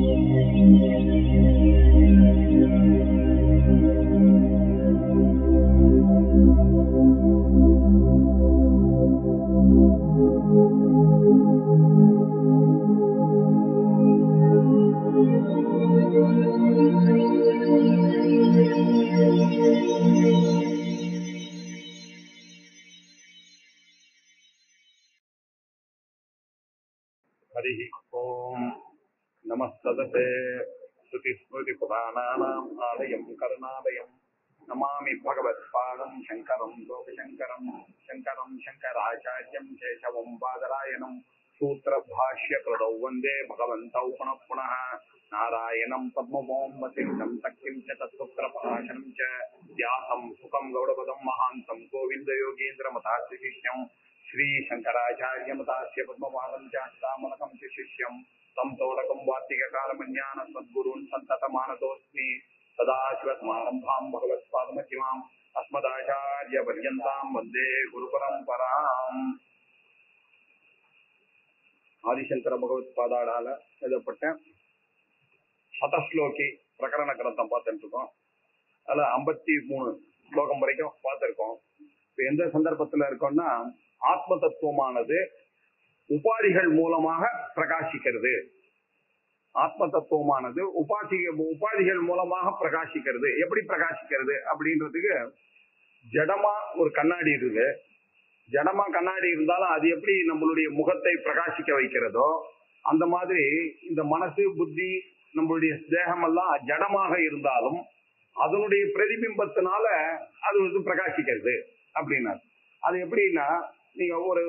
हरिः ओम् नमः सदसे श्रुतिस्मृतिपुराणानाम् आलयम् करुणालयम् नमामि भगवत्पादम् शङ्करम् लोकशङ्करम् शङ्करम् शङ्कराचार्यम् केशवम् बादरायणम् सूत्रभाष्यकृतौ वन्दे भगवन्तौ पुनः पुनः नारायणम् पद्ममोम्बतिम् शक्तिम् च तत्पुत्रप्रकाशनम् च व्यासम् सुखम् गौडपदम् महान्तम् गोविन्दयोगीन्द्रमताश्रिशिष्यम् श्रीशङ्कराचार्यमतास्य पद्मपादम् चाष्टामलकम् च शिष्यम् तं तोडकम् वार्तिककालमज्ञान सद्गुरून् सन्ततमानतोऽस्मि सदाशिवस्मारम्भाम् भगवत्पादमहिमाम् अस्मदाचार्यपर्यन्ताम् वन्दे குருபரம்பராம் ஆதிசங்கர பகவத்பாதாடால எழுதப்பட்ட சதஸ்லோகி பிரகரண கிரந்தம் பார்த்துட்டு இருக்கோம் அதுல ஐம்பத்தி மூணு ஸ்லோகம் வரைக்கும் பார்த்திருக்கோம் இப்ப எந்த சந்தர்ப்பத்துல இருக்கோம்னா ஆத்ம தத்துவமானது உபாதிகள் மூலமாக பிரகாசிக்கிறது ஆத்ம தத்துவமானது உபாசி உபாதிகள் மூலமாக பிரகாசிக்கிறது எப்படி பிரகாசிக்கிறது அப்படின்றதுக்கு ஜடமா ஒரு கண்ணாடி இருக்குது ஜடமா கண்ணாடி இருந்தாலும் அது எப்படி நம்மளுடைய முகத்தை பிரகாசிக்க வைக்கிறதோ அந்த மாதிரி இந்த மனசு புத்தி நம்மளுடைய தேகம் எல்லாம் ஜடமாக இருந்தாலும் அதனுடைய பிரதிபிம்பத்தினால அது வந்து பிரகாசிக்கிறது அப்படின்னா அது எப்படின்னா நீங்க ஒரு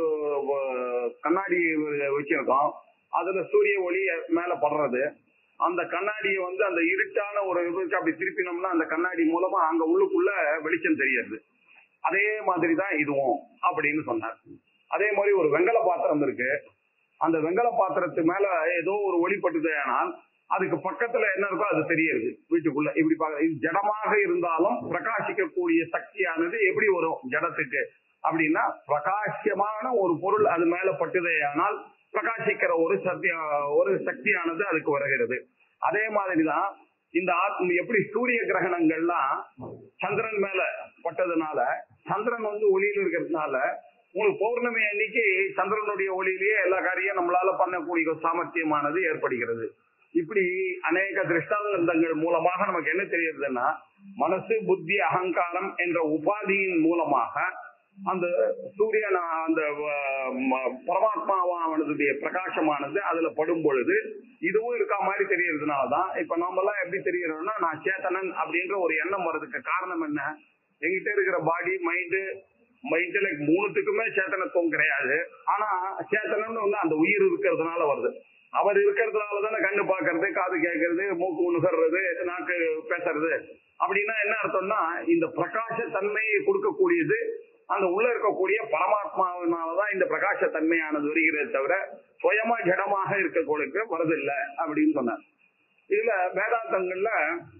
ஒ- கண்ணாடி வச்சிருக்கோம் அதுல சூரிய ஒளி மேல படுறது அந்த கண்ணாடியை வந்து அந்த இருட்டான ஒரு இதுக்கு அப்படி திருப்பினோம்னா அந்த கண்ணாடி மூலமா அங்க உள்ளுக்குள்ள வெளிச்சம் தெரியாது அதே மாதிரி தான் இதுவும் அப்படின்னு சொன்னார் அதே மாதிரி ஒரு வெங்கல பாத்திரம் இருக்கு அந்த வெங்கல பாத்திரத்து மேல ஏதோ ஒரு ஒளி பட்டுது ஆனால் அதுக்கு பக்கத்துல என்ன இருக்கோ அது தெரியுது வீட்டுக்குள்ள இப்படி பார்க்க இது ஜடமாக இருந்தாலும் பிரகாசிக்கக்கூடிய சக்தியானது எப்படி வரும் ஜடத்துக்கு அப்படின்னா பிரகாசியமான ஒரு பொருள் அது மேல பட்டுதே ஆனால் பிரகாசிக்கிற ஒரு சக்தி ஒரு சக்தியானது அதுக்கு வருகிறது அதே மாதிரிதான் இந்த ஆத்ம எப்படி சூரிய கிரகணங்கள்லாம் சந்திரன் மேல பட்டதுனால சந்திரன் வந்து ஒளியில் இருக்கிறதுனால உங்களுக்கு பௌர்ணமி அன்னைக்கு சந்திரனுடைய ஒளியிலேயே எல்லா காரியம் நம்மளால பண்ணக்கூடிய ஒரு சாமர்த்தியமானது ஏற்படுகிறது இப்படி அநேக திருஷ்டாந்தங்கள் மூலமாக நமக்கு என்ன தெரியுதுன்னா மனசு புத்தி அகங்காரம் என்ற உபாதியின் மூலமாக அந்த சூரியன் அந்த அஹ், ம- பரமாத்மாவானதுடைய பிரகாசமானது அதுல படும் பொழுது இதுவும் இருக்கா மாதிரி தெரியறதுனாலதான் இப்ப நாம எல்லாம் எப்படி தெரியறோம்னா நான் சேத்தனன் அப்படின்ற ஒரு எண்ணம் வர்றதுக்கு காரணம் என்ன எங்கிட்ட இருக்கிற பாடி மைண்டு இன்டெலெக்ட் மூணுத்துக்குமே சேத்தனத்துவம் கிடையாது ஆனா சேத்தனம்னு வந்து அந்த உயிர் இருக்கிறதுனால வருது அவர் இருக்கிறதுனால தானே கண்ணு பாக்குறது காது கேட்கறது மூக்கு உணுகிறது நாக்கு பேசுறது அப்படின்னா என்ன அர்த்தம்னா இந்த பிரகாச தன்மையை கொடுக்கக்கூடியது அந்த உள்ள இருக்கக்கூடிய பரமாத்மாவினாலதான் இந்த பிரகாச தன்மையானது வருகிறதே தவிர சுயமா ஜடமாக இருக்கக்கூடிய வரதில்லை அப்படின்னு சொன்னார் இதுல வேதாந்தங்கள்ல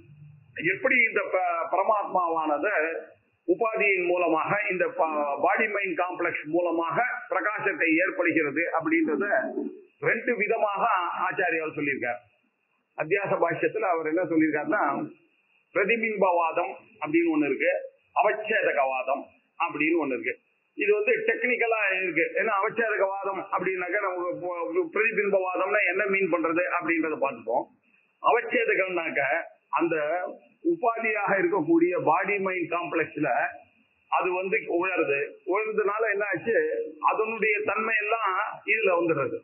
எப்படி இந்த ப- பரமாத்மாவானது உபாதியின் மூலமாக இந்த பாடி மைண்ட் காம்ப்ளெக்ஸ் மூலமாக பிரகாசத்தை ஏற்படுகிறது அப்படின்றத ரெண்டு விதமாக ஆச்சாரியார் சொல்லியிருக்கார் அத்தியாச பாஷ்யத்துல அவர் என்ன சொல்லியிருக்காருன்னா பிரதிபிம்பவாதம் அப்படின்னு ஒண்ணு இருக்கு அவச்சேதகவாதம் அப்படின்னு ஒண்ணு இருக்கு இது வந்து டெக்னிக்கலா இருக்கு ஏன்னா அவச்சேதகவாதம் அப்படின்னாக்க நமக்கு இப்போ பிரதிபிம்பவாதம்னா என்ன மீன் பண்றது அப்படின்றத பார்த்துப்போம் அவச்சேதகம்னாக்க அந்த உபாதியாக இருக்கக்கூடிய பாடி மைண்ட் காம்ப்ளெக்ஸ்ல அது வந்து உழருது உழறதுனால என்ன ஆச்சு அதனுடைய தன்மை எல்லாம் இதுல வந்துடுறது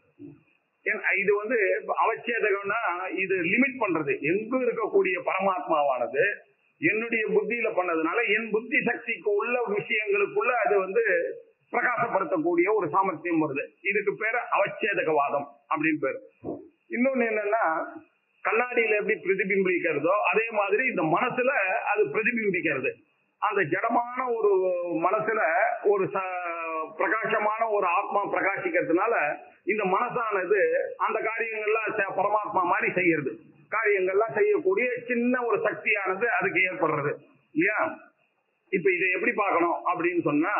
ஏன் இது வந்து அவச்சேதகம்னா இது லிமிட் பண்றது எங்கு இருக்கக்கூடிய பரமாத்மாவானது என்னுடைய புத்தியில பண்ணதுனால என் புத்தி சக்திக்கு உள்ள விஷயங்களுக்குள்ள அது வந்து பிரகாசப்படுத்தக்கூடிய ஒரு சாமர்த்தியம் வருது இதுக்கு பேரு அவச்சேதகவாதம் அப்படின்னு பேரு இன்னொன்னு என்னன்னா கண்ணாடியில எப்படி பிரதிபிம்பிக்கிறதோ அதே மாதிரி இந்த மனசுல அது பிரதிபிம்பிக்கிறது அந்த ஜடமான ஒரு மனசுல ஒரு ச- பிரகாசமான ஒரு ஆத்மா பிரகாசிக்கிறதுனால இந்த மனசானது அந்த காரியங்கள்லாம் ச- பரமாத்மா மாதிரி செய்யறது காரியங்கள்லாம் செய்யக்கூடிய சின்ன ஒரு சக்தியானது அதுக்கு ஏற்படுறது இல்லையா இப்ப இதை எப்படி பார்க்கணும் அப்படின்னு சொன்னா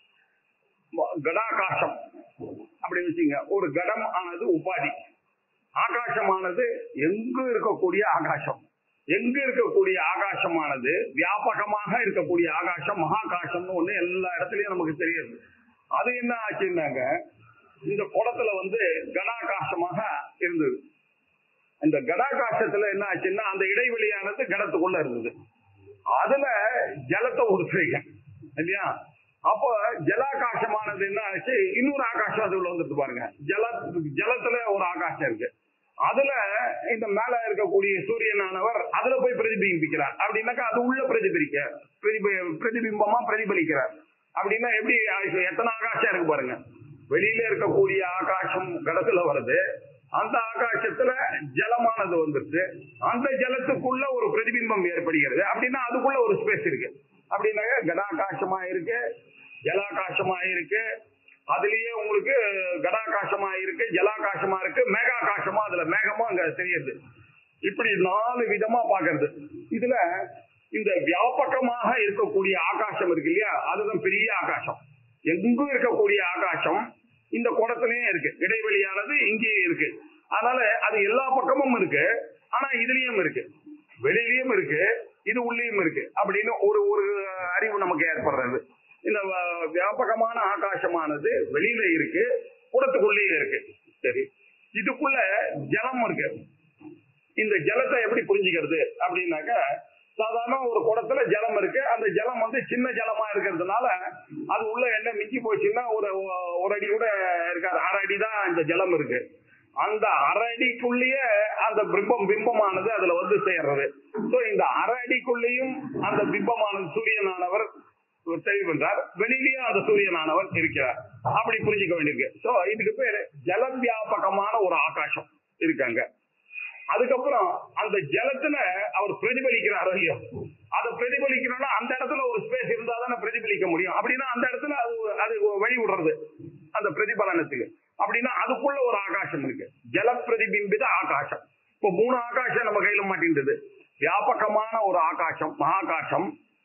கடாகாசம் அப்படி வச்சுங்க ஒரு கடம் ஆனது உபாதி ஆகாசமானது எங்கு இருக்கக்கூடிய ஆகாசம் எங்கு இருக்கக்கூடிய ஆகாசமானது வியாபகமாக இருக்கக்கூடிய ஆகாசம் மகாகாசம்னு ஒண்ணு எல்லா இடத்துலயும் நமக்கு தெரியுது அது என்ன ஆச்சுன்னாங்க இந்த குளத்துல வந்து கனாகாசமாக இருந்தது இந்த கடாகாசத்துல என்ன ஆச்சுன்னா அந்த இடைவெளியானது கடத்துக்குள்ள இருந்தது அதுல ஜலத்தை ஊத்துறீங்க இல்லையா அப்போ ஜலாகாசமானது என்ன ஆச்சு இன்னொரு ஆகாசம் அதுல வந்துருக்கு பாருங்க ஜல ஜலத்துல ஒரு ஆகாசம் இருக்கு அதுல இந்த மேல இருக்கக்கூடிய சூரியனானவர் அதுல போய் பிரதிபிம்பிக்கிறார் அப்படின்னாக்கா அது உள்ள பிரதிபலிக்க பிரதிப பிரதிபிம்பமா பிரதிபலிக்கிறார் அப்படின்னா எப்படி ஆகாசம் எத்தனை ஆகாசம் இருக்கு பாருங்க வெளியில இருக்கக்கூடிய ஆகாசம் கடத்துல வருது அந்த ஆகாசத்துல ஜலமானது வந்துருச்சு அந்த ஜலத்துக்குள்ள ஒரு பிரதிபிம்பம் ஏற்படுகிறது அப்படின்னா அதுக்குள்ள ஒரு ஸ்பேஸ் இருக்கு அப்படின்னாக்க கடாகாசமா இருக்கு ஜலாகாசமா இருக்கு அதுலயே உங்களுக்கு கடாகாசமா இருக்கு ஜலாகாசமா இருக்கு மேகாகாசமா அதுல மேகமும் அங்க தெரியுது இப்படி நாலு விதமா பாக்குறது இதுல இந்த வியாபகமாக இருக்கக்கூடிய ஆகாசம் இருக்கு இல்லையா அதுதான் பெரிய ஆகாசம் எங்கும் இருக்கக்கூடிய ஆகாசம் இந்த குடத்திலேயே இருக்கு இடைவெளியானது இங்கேயே இருக்கு அதனால அது எல்லா பக்கமும் இருக்கு ஆனா இதுலயும் இருக்கு வெளியிலயும் இருக்கு இது உள்ளேயும் இருக்கு அப்படின்னு ஒரு ஒரு அறிவு நமக்கு ஏற்படுறது இந்த வ- வியாபகமான ஆகாசமானது வெளியில இருக்கு குடத்துக்குள்ளேயே இருக்கு சரி இதுக்குள்ள ஜலம் இருக்கு இந்த ஜலத்தை எப்படி புரிஞ்சுக்கிறது அப்படின்னாக்க சாதாரண ஒரு குடத்துல ஜலம் இருக்கு அந்த ஜலம் வந்து சின்ன ஜலமா இருக்கிறதுனால அது உள்ள என்ன மிஞ்சி போச்சுன்னா ஒரு ஒரு அடி கூட இருக்காது அரை அடி தான் இந்த ஜலம் இருக்கு அந்த அரை அடிக்குள்ளேயே அந்த பிம்பம் பிம்பமானது அதுல வந்து சேர்றது சோ இந்த அரை அடிக்குள்ளேயும் அந்த பிம்பமானது சூரியனானவர் தெளிவென்றார் வெளியிலேயும் அந்த சூரியனானவர் இருக்கிறார் அப்படி புரிஞ்சுக்க வேண்டியிருக்கு சோ இதுக்கு பேரு ஜல வியாபகமான ஒரு ஆகாசம் இருக்காங்க அதுக்கப்புறம் அந்த ஜலத்துல அவர் பிரதிபலிக்கிறாரோ இல்லையோ அதை பிரதிபலிக்கணும்னா அந்த இடத்துல ஒரு ஸ்பேஸ் இருந்தா தானே பிரதிபலிக்க முடியும் அப்படின்னா அந்த இடத்துல அது அது வழி விடுறது அந்த பிரதிபலனத்துக்கு அப்படின்னா அதுக்குள்ள ஒரு ஆகாசம் இருக்கு ஜல பிரதிபிம்பித ஆகாசம் இப்போ மூணு ஆகாசம் நம்ம கையில மாட்டின்றது வியாபகமான ஒரு ஆகாசம் மகாகாசம்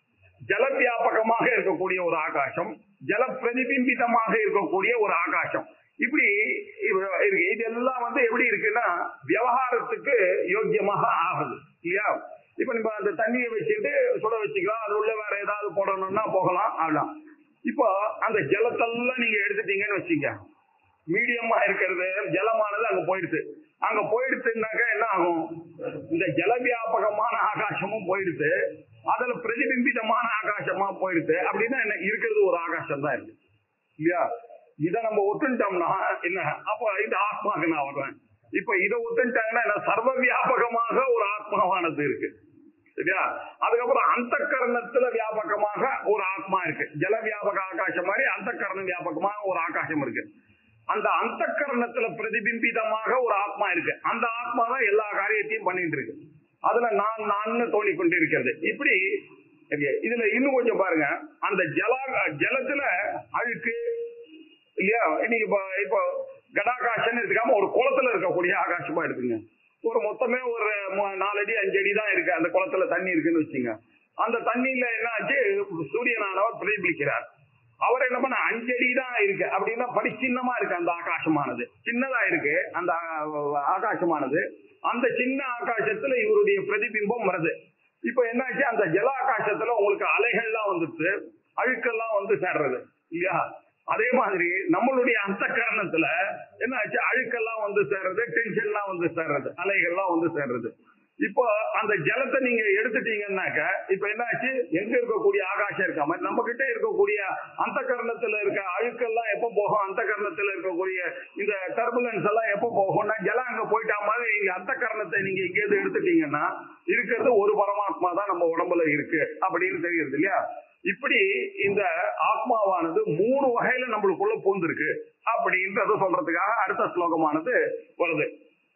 ஜல வியாபகமாக இருக்கக்கூடிய ஒரு ஆகாசம் ஜல பிரதிபிம்பிதமாக இருக்கக்கூடிய ஒரு ஆகாசம் இப்படி இவ- இருக்கு இதெல்லாம் வந்து எப்படி இருக்குன்னா விவகாரத்துக்கு யோக்கியமாக ஆகுது இல்லையா இப்ப நம்ம அந்த தண்ணியை வச்சுட்டு சுட வச்சுக்கலாம் அது உள்ள வேற ஏதாவது போடணும்னா போகலாம் அவ்வளவுதான் இப்போ அந்த ஜலத்தெல்லாம் நீங்க எடுத்துட்டீங்கன்னு வச்சுங்க மீடியமா இருக்கிறது ஜலமானது அங்க போயிடுது அங்க போயிடுச்சுன்னாக்கா என்ன ஆகும் இந்த ஜல வியாபகமான ஆகாசமும் போயிடுது அதுல பிரதிபிம்பிதமான ஆகாசமா போயிடுது அப்படின்னா என்ன இருக்கிறது ஒரு ஆகாசம் தான் இருக்கு இல்லையா இத நம்ம ஒத்துட்டோம்னா என்ன அப்ப இந்த ஆத்மாக்கு நான் வருவேன் இப்ப இதை ஒத்துட்டாங்கன்னா என்ன சர்வ வியாபகமாக ஒரு ஆத்மாவானது இருக்கு சரியா அதுக்கப்புறம் அந்த கரணத்துல வியாபகமாக ஒரு ஆத்மா இருக்கு ஜல வியாபக ஆகாசம் மாதிரி அந்த கரண வியாபகமாக ஒரு ஆகாசம் இருக்கு அந்த அந்த கரணத்துல பிரதிபிம்பிதமாக ஒரு ஆத்மா இருக்கு அந்த ஆத்மா தான் எல்லா காரியத்தையும் பண்ணிட்டு இருக்கு அதுல நான் நான் தோணிக் கொண்டிருக்கிறது இப்படி இருக்கு. இதுல இன்னும் கொஞ்சம் பாருங்க அந்த ஜல ஜலத்துல அழுக்கு இல்லையா இன்னைக்கு இப்போ இப்போ கடாகாசன் எடுத்துக்காம ஒரு குளத்துல இருக்கக்கூடிய ஆகாசமா எடுத்துங்க ஒரு மொத்தமே ஒரு மு- நாலு அடி அஞ்சு அடி தான் இருக்கு அந்த குளத்துல தண்ணி இருக்குன்னு வச்சுங்க அந்த தண்ணியில என்ன ஆச்சு சூரியனானவர் பிரதிபலிக்கிறார் அவர் என்ன பண்ண அஞ்சு அடி தான் இருக்கு அப்படின்னா படி சின்னமா இருக்கு அந்த ஆகாசமானது சின்னதா இருக்கு அந்த ஆ- ஆகாசமானது அந்த சின்ன ஆகாசத்துல இவருடைய பிரதிபிம்பம் வருது இப்ப என்னாச்சு அந்த ஜல ஆகாசத்துல உங்களுக்கு அலைகள்லாம் வந்துட்டு அழுக்கெல்லாம் வந்து சேர்றது இல்லையா அதே மாதிரி நம்மளுடைய அந்த கரணத்துல என்ன ஆச்சு அழுக்கெல்லாம் வந்து சேர்றது டென்ஷன்லாம் வந்து சேர்றது அலைகள்லாம் வந்து சேர்றது இப்போ அந்த ஜலத்தை நீங்க எடுத்துட்டீங்கன்னாக்க இப்ப என்னாச்சு எங்க இருக்கக்கூடிய ஆகாசம் இருக்காம நம்ம கிட்ட இருக்கக்கூடிய அந்த கரணத்துல இருக்க அழுக்கெல்லாம் எப்ப போகும் அந்த கரணத்துல இருக்கக்கூடிய இந்த டர்புலன்ஸ் எல்லாம் எப்ப போகும்னா ஜலம் அங்க போயிட்டா மாதிரி நீங்க அந்த கரணத்தை நீங்க எங்கேயாவது எடுத்துட்டீங்கன்னா இருக்கிறது ஒரு பரமாத்மா தான் நம்ம உடம்புல இருக்கு அப்படின்னு தெரியுது இல்லையா இப்படி இந்த ஆத்மாவானது மூணு வகையில நம்மளுக்குள்ள பூந்திருக்கு அப்படின்றத சொல்றதுக்காக அடுத்த ஸ்லோகமானது வருது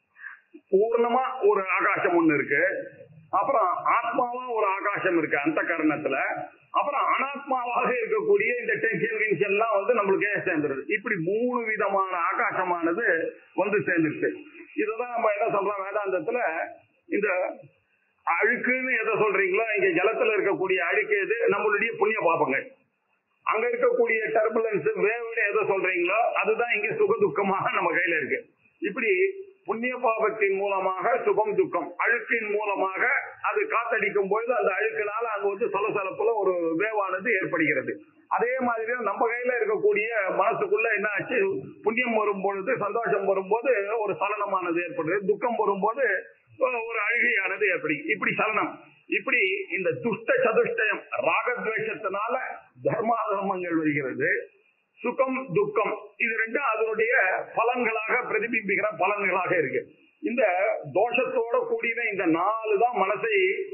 பூர்ணமா ஒரு ஆகாசம் ஒண்ணு இருக்கு அப்புறம் ஆத்மாவா ஒரு ஆகாசம் இருக்கு அந்த கரணத்துல அப்புறம் அனாத்மாவாக இருக்கக்கூடிய இந்த டென்ஷன் கின்ஷன் எல்லாம் வந்து நம்மளுக்கே சேர்ந்துருது இப்படி மூணு விதமான ஆகாசமானது வந்து சேர்ந்துருச்சு இதுதான் நம்ம என்ன சொல்றோம் வேதாந்தத்துல இந்த அழுக்குன்னு எதை சொல்றீங்களோ இங்க ஜலத்துல இருக்கக்கூடிய அழுக்கு எது நம்மளுடைய புண்ணிய பாபங்கள் அங்க இருக்கக்கூடிய டர்புலன்ஸ் வேவ்னு எதை சொல்றீங்களோ அதுதான் இங்க சுக துக்கமாக நம்ம கையில இருக்கு இப்படி புண்ணிய பாபத்தின் மூலமாக சுகம் துக்கம் அழுக்கின் மூலமாக அது காத்தடிக்கும் பொழுது அந்த அழுக்கினால அங்க வந்து சலசலப்புல ஒரு வேவானது ஏற்படுகிறது அதே மாதிரி நம்ம கையில இருக்கக்கூடிய மனசுக்குள்ள என்ன ஆச்சு புண்ணியம் வரும் பொழுது சந்தோஷம் வரும்போது ஒரு சலனமானது ஏற்படுது துக்கம் வரும்போது ஒரு அழுகையானது ஏற்படுது இப்படி சலனம் இப்படி இந்த துஷ்ட சதுஷ்டயம் ராகத்வேஷத்தினால தர்மாதர்மங்கள் வருகிறது சுகம் துக்கம் இது ரெண்டும் அதனுடைய பலன்களாக பிரதிபிம்பிக்கிற பலன்களாக இருக்கு இந்த தோஷத்தோட கூடின இந்த நாலு தான் மனசை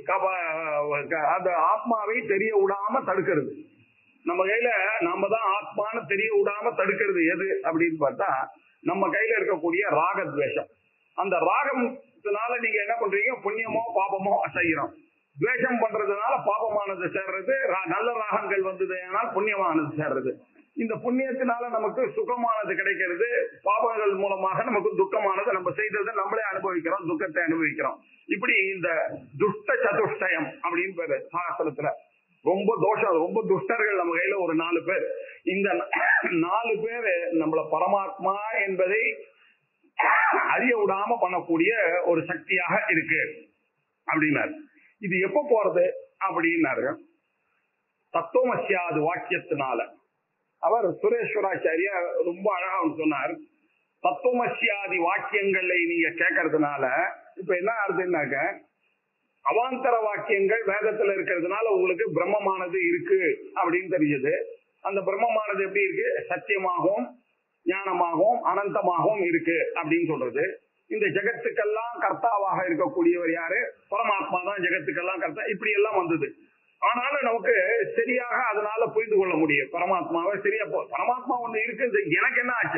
கப- அந்த ஆத்மாவை தெரிய விடாம தடுக்கிறது நம்ம கையில நாம தான் ஆத்மான்னு தெரிய விடாம தடுக்கிறது எது அப்படின்னு பார்த்தா நம்ம கையில இருக்கக்கூடிய ராகத்வேஷம் அந்த ராகத்தினால நீங்க என்ன பண்றீங்க புண்ணியமோ பாபமோ செய்யறோம் துவேஷம் பண்றதுனால பாபமானது சேர்றது ரா- நல்ல ராகங்கள் வந்ததுனால் புண்ணியமானது சேர்றது இந்த புண்ணியத்தினால நமக்கு சுகமானது கிடைக்கிறது பாபங்கள் மூலமாக நமக்கு துக்கமானது நம்ம செய்ததை நம்மளே அனுபவிக்கிறோம் துக்கத்தை அனுபவிக்கிறோம் இப்படி இந்த துஷ்ட சதுஷ்டயம் அப்படின்னு பேரு சாஸ்திரத்துல ரொம்ப தோஷம் ரொம்ப துஷ்டர்கள் நம்ம கையில ஒரு நாலு பேர் இந்த நாலு பேரு நம்மள பரமாத்மா என்பதை அறிய விடாம பண்ணக்கூடிய ஒரு சக்தியாக இருக்கு அப்படின்னாரு இது எப்ப போறது அப்படின்னாரு தத்துவமசியாது வாக்கியத்தினால அவர் சுரேஸ்வராச்சாரியா ரொம்ப அழகா ஒண்ணு சொன்னார் தத்துவமசியாதி வாக்கியங்களை நீங்க கேட்கறதுனால இப்ப என்ன ஆகுதுன்னாக்க அவாந்தர வாக்கியங்கள் வேதத்துல இருக்கிறதுனால உங்களுக்கு பிரம்மமானது இருக்கு அப்படின்னு தெரிஞ்சது அந்த பிரம்மமானது எப்படி இருக்கு சத்தியமாகவும் ஞானமாகவும் அனந்தமாகவும் இருக்கு அப்படின்னு சொல்றது இந்த ஜெகத்துக்கெல்லாம் கர்த்தாவாக இருக்கக்கூடியவர் யாரு பரமாத்மா தான் ஜெகத்துக்கெல்லாம் கர்த்தா இப்படி எல்லாம் வந்தது ஆனாலும் நமக்கு சரியாக அதனால புரிந்து கொள்ள முடியும் பரமாத்மாவை சரியா போ- பரமாத்மா ஒண்ணு இருக்குது எனக்கு என்ன ஆச்சு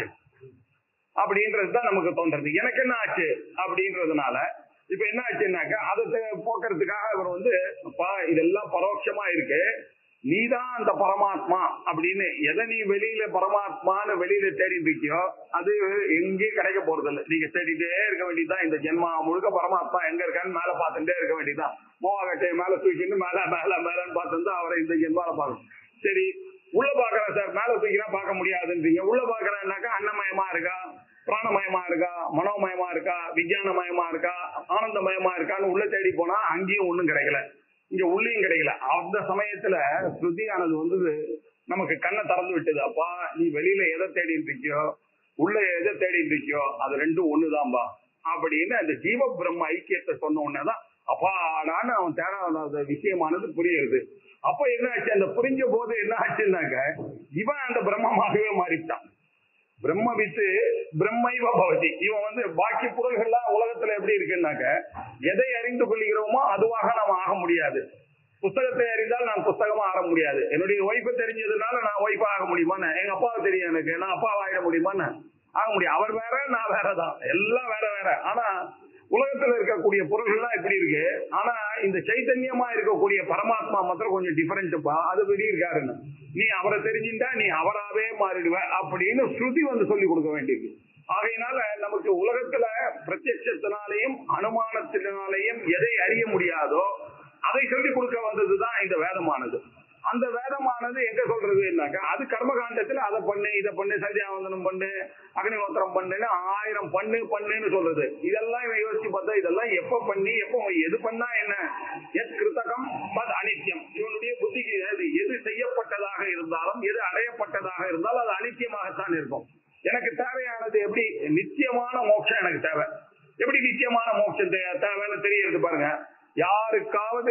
அப்படின்றது தான் நமக்கு தோன்றது எனக்கு என்ன ஆச்சு அப்படின்றதுனால இப்ப என்ன ஆச்சுன்னாக்கா அதை தெ- போக்குறதுக்காக இவர் வந்து அப்பா இதெல்லாம் பரோட்சமா இருக்கு நீதான் அந்த பரமாத்மா அப்படின்னு எதை நீ வெளியில பரமாத்மான்னு வெளியில தேடிட்டு இருக்கியோ அது எங்கேயும் கிடைக்க போறது இல்லை நீங்க தேடிட்டே இருக்க வேண்டியதுதான் இந்த ஜென்மா முழுக்க பரமாத்மா எங்க இருக்கான்னு மேல பார்த்துட்டே இருக்க வேண்டியதுதான் மோகக்கட்டையை மேல தூக்கிட்டு மேல மேல மேலன்னு பார்த்துட்டு அவரை இந்த ஜென்மால பார்க்கணும் சரி உள்ள பாக்குறேன் சார் மேல தூக்கினா பார்க்க முடியாதுன்றீங்க உள்ள பாக்குறேன்னாக்கா அன்னமயமா இருக்கா பிராணமயமா இருக்கா மனோமயமா இருக்கா விஞ்ஞானமயமா இருக்கா ஆனந்தமயமா இருக்கான்னு உள்ள தேடி போனா அங்கேயும் ஒண்ணும் கிடைக்கல இங்க உள்ளேயும் கிடைக்கல அந்த சமயத்துல ஸ்ருதியானது வந்து நமக்கு கண்ணை திறந்து விட்டது அப்பா நீ வெளியில எதை தேடிட்டு இருக்கியோ உள்ள எதை தேடிட்டு இருக்கியோ அது ரெண்டும் ஒண்ணுதான்பா அப்படின்னு அந்த ஜீவ பிரம்ம ஐக்கியத்தை சொன்ன உடனேதான் அப்பாடான்னு அவன் தேடாத விஷயமானது புரியுது அப்ப என்ன ஆச்சு அந்த புரிஞ்ச போது என்ன ஆச்சுன்னாக்க இவன் அந்த பிரம்மமாகவே மாறிட்டான் பிரம்ம வித்து பிரம்மைவ பவதி இவன் வந்து பாக்கி பொருள்கள்லாம் உலகத்துல எப்படி இருக்குன்னாக்க எதை அறிந்து கொள்கிறோமோ அதுவாக நாம் ஆக முடியாது புஸ்தகத்தை அறிந்தால் நான் புஸ்தகமா ஆக முடியாது என்னுடைய ஒய்ஃபை தெரிஞ்சதுனால நான் ஒய்ஃபா ஆக முடியுமான்னு எங்க அப்பாவை தெரியும் எனக்கு நான் அப்பாவை ஆகிட முடியுமான்னு ஆக முடியும் அவர் வேற நான் வேறதான் எல்லாம் வேற வேற ஆனா உலகத்துல இருக்கக்கூடிய பொருள்கள்லாம் எப்படி இருக்கு ஆனா இந்த சைத்தன்யமா இருக்கக்கூடிய பரமாத்மா மாத்திரம் கொஞ்சம் டிஃபரெண்ட்ப்பா அது வெளிய இருக்காருன்னு நீ அவரை தெரிஞ்சுட்டா நீ அவராவே மாறிடுவ அப்படின்னு ஸ்ருதி வந்து சொல்லி கொடுக்க வேண்டியது ஆகையினால நமக்கு உலகத்துல பிரத்யட்சத்தினாலையும் அனுமானத்தினாலையும் எதை அறிய முடியாதோ அதை சொல்லி கொடுக்க வந்ததுதான் இந்த வேதமானது அந்த வேதமானது எங்க சொல்றதுன்னாக்கா அது கர்மகாண்டத்துல அதை பண்ணு இதை பண்ணு சந்தியாவந்தனம் பண்ணு அக்னிஹோத்திரம் பண்ணுன்னு ஆயிரம் பண்ணு பண்ணுன்னு சொல்றது இதெல்லாம் இவன் யோசிச்சு பார்த்தா இதெல்லாம் எப்ப பண்ணி எப்போ எது பண்ணா என்ன எத் கிருத்தகம் பத் அனித்தியம் இவனுடைய புத்திக்கு எது எது செய்யப்பட்டதாக இருந்தாலும் எது அடையப்பட்டதாக இருந்தாலும் அது அனித்தியமாகத்தான் இருக்கும் எனக்கு தேவையானது எப்படி நித்தியமான மோட்சம் எனக்கு தேவை எப்படி நித்தியமான மோட்சம் தே- தேவைன்னு தெரியறது பாருங்க யாருக்காவது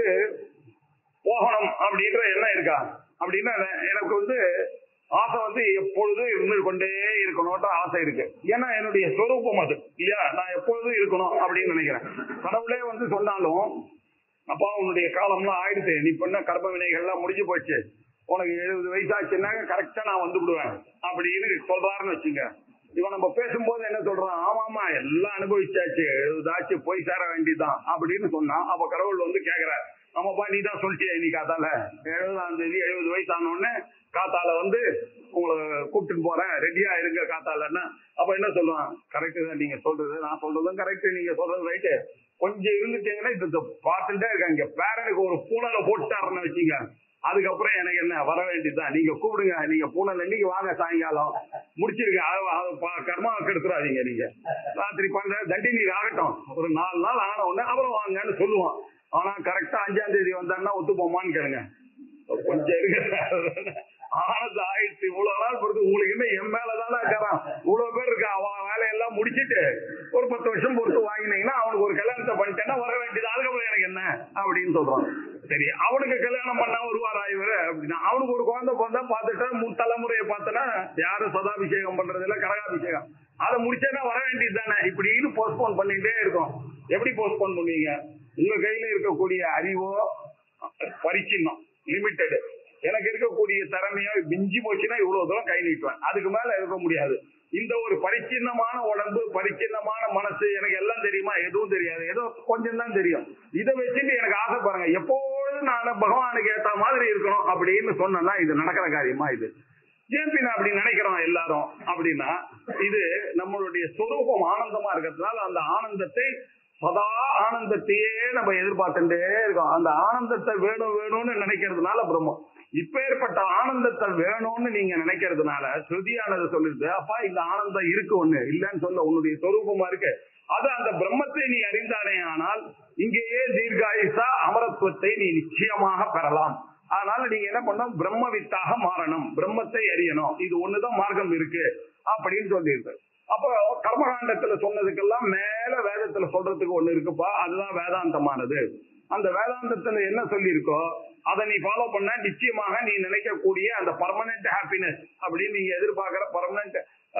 போகணும் அப்படின்ற எண்ணம் இருக்கா அப்படின்னா என- எனக்கு வந்து ஆசை வந்து எப்பொழுதும் இருந்து கொண்டே இருக்கணும்ன்ற ஆசை இருக்கு ஏன்னா என்னுடைய சொரூபம் அது இல்லையா நான் எப்பொழுதும் இருக்கணும் அப்படின்னு நினைக்கிறேன் கடவுளே வந்து சொன்னாலும் அப்பா உன்னுடைய காலம்லாம் ஆயிடுச்சு நீ பண்ண கர்ம வினைகள்லாம் முடிஞ்சு போச்சு உனக்கு எழுபது வயசாச்சுன்னா கரெக்டா நான் வந்து விடுவேன் அப்படின்னு சொல்றாருன்னு வச்சுங்க இவன் நம்ம பேசும்போது என்ன சொல்றான் ஆமா ஆமா எல்லாம் அனுபவிச்சாச்சு எழுபதாச்சு போய் சேர வேண்டியதுதான் அப்படின்னு சொன்னா அப்ப கடவுள் வந்து கேக்குறாரு ஆமாப்பா நீ தான் சொல்லிட்டிய நீ காத்தால எழுபதாம் தேதி எழுபது வயசு ஆன உடனே காத்தால வந்து உங்களை கூப்பிட்டு போறேன் ரெடியா இருங்க காத்தாலன்னா அப்ப என்ன சொல்லுவான் கரெக்ட் தான் நீங்க சொல்றது நான் சொல்றதும் கரெக்ட் நீங்க சொல்றது ரைட்டு கொஞ்சம் இருந்துட்டீங்கன்னா இது பார்த்துட்டே இருக்காங்க பேரனுக்கு ஒரு பூனலை போட்டாருன்னு வச்சுங்க அதுக்கப்புறம் எனக்கு என்ன வர வேண்டியதுதான் நீங்க கூப்பிடுங்க நீங்க பூனல் அன்னைக்கு வாங்க சாயங்காலம் முடிச்சிருங்க அது- அது ப- கர்மாவை கெடுத்துறாதீங்க நீங்க ராத்திரி பண்ற தண்டி நீர் ஆகட்டும் ஒரு நாலு நாள் ஆன உடனே அப்புறம் வாங்கன்னு சொல்லுவோம் ஆனா கரெக்டா அஞ்சாம் தேதி வந்தாங்கன்னா ஒத்துப்போமான்னு கேளுங்க கொஞ்சம் இருக்கு ஆனது ஆயிடுச்சு இவ்வளவு நாள் பொறுத்து உங்களுக்கு என்ன என் மேலதானே இருக்கிறான் இவ்வளவு பேர் இருக்கா அவன் வேலையெல்லாம் முடிச்சிட்டு ஒரு பத்து வருஷம் பொறுத்து வாங்கினீங்கன்னா அவனுக்கு ஒரு கல்யாணத்தை பண்ணிட்டேன்னா வர வேண்டியது அதுக்கப்புறம் எனக்கு என்ன அப்படின்னு சொல்றான் சரி அவனுக்கு கல்யாணம் பண்ணா வருவாரா இவரு அப்படின்னா அவனுக்கு ஒரு குழந்தை பிறந்தா பார்த்துட்டா மூணு தலைமுறையை பார்த்தனா யாரும் சதாபிஷேகம் பண்றது இல்ல கடகாபிஷேகம் அதை முடிச்சேன்னா வர வேண்டியது தானே இப்படின்னு போஸ்ட்போன் பண்ணிட்டே இருக்கும் எப்படி போஸ்ட்போன் பண்ணுவீங்க உங்க கையில இருக்கக்கூடிய அறிவோ பரிச்சின்னம் லிமிட்டெட் எனக்கு இருக்கக்கூடிய திறமையோ மிஞ்சி போச்சுன்னா இவ்வளவு தூரம் கை நீட்டுவேன் அதுக்கு மேல இருக்க முடியாது இந்த ஒரு பரிச்சின்னமான உடம்பு பரிச்சின்னமான மனசு எனக்கு எல்லாம் தெரியுமா எதுவும் தெரியாது ஏதோ கொஞ்சம் தான் தெரியும் இதை வச்சுட்டு எனக்கு ஆசை பாருங்க எப்பொழுதும் நான் பகவானுக்கு ஏத்த மாதிரி இருக்கணும் அப்படின்னு சொன்னா இது நடக்கிற காரியமா இது ஏன் பின்ன அப்படி நினைக்கிறோம் எல்லாரும் அப்படின்னா இது நம்மளுடைய சொரூபம் ஆனந்தமா இருக்கிறதுனால அந்த ஆனந்தத்தை சதா ஆனந்தத்தையே நம்ம எதிர்பார்த்துட்டே இருக்கோம் அந்த ஆனந்தத்தை வேணும் வேணும்னு நினைக்கிறதுனால பிரம்மம் இப்பேற்பட்ட ஆனந்தத்தை வேணும்னு நீங்க நினைக்கிறதுனால ஸ்ருதியானது சொல்லுது அப்பா இந்த ஆனந்தம் இருக்கு ஒண்ணு இல்லைன்னு சொல்ல உன்னுடைய சொரூபமா இருக்கு அது அந்த பிரம்மத்தை நீ அறிந்தானே ஆனால் இங்கேயே தீர்காயுசா அமரத்துவத்தை நீ நிச்சயமாக பெறலாம் அதனால நீங்க என்ன பண்ணணும் பிரம்மவித்தாக மாறணும் பிரம்மத்தை அறியணும் இது ஒண்ணுதான் மார்க்கம் இருக்கு அப்படின்னு சொல்லியிருக்கு அப்போ கர்மகாண்டத்துல சொன்னதுக்கெல்லாம் மேல வேதத்துல சொல்றதுக்கு ஒண்ணு இருக்குப்பா அதுதான் வேதாந்தமானது அந்த வேதாந்தத்துல என்ன சொல்லியிருக்கோ அதை நீ ஃபாலோ பண்ண நிச்சயமாக நீ நினைக்கக்கூடிய அந்த பர்மனன்ட் ஹாப்பினஸ் அப்படின்னு நீங்க எதிர்பார்க்கிற பர்மனன்ட்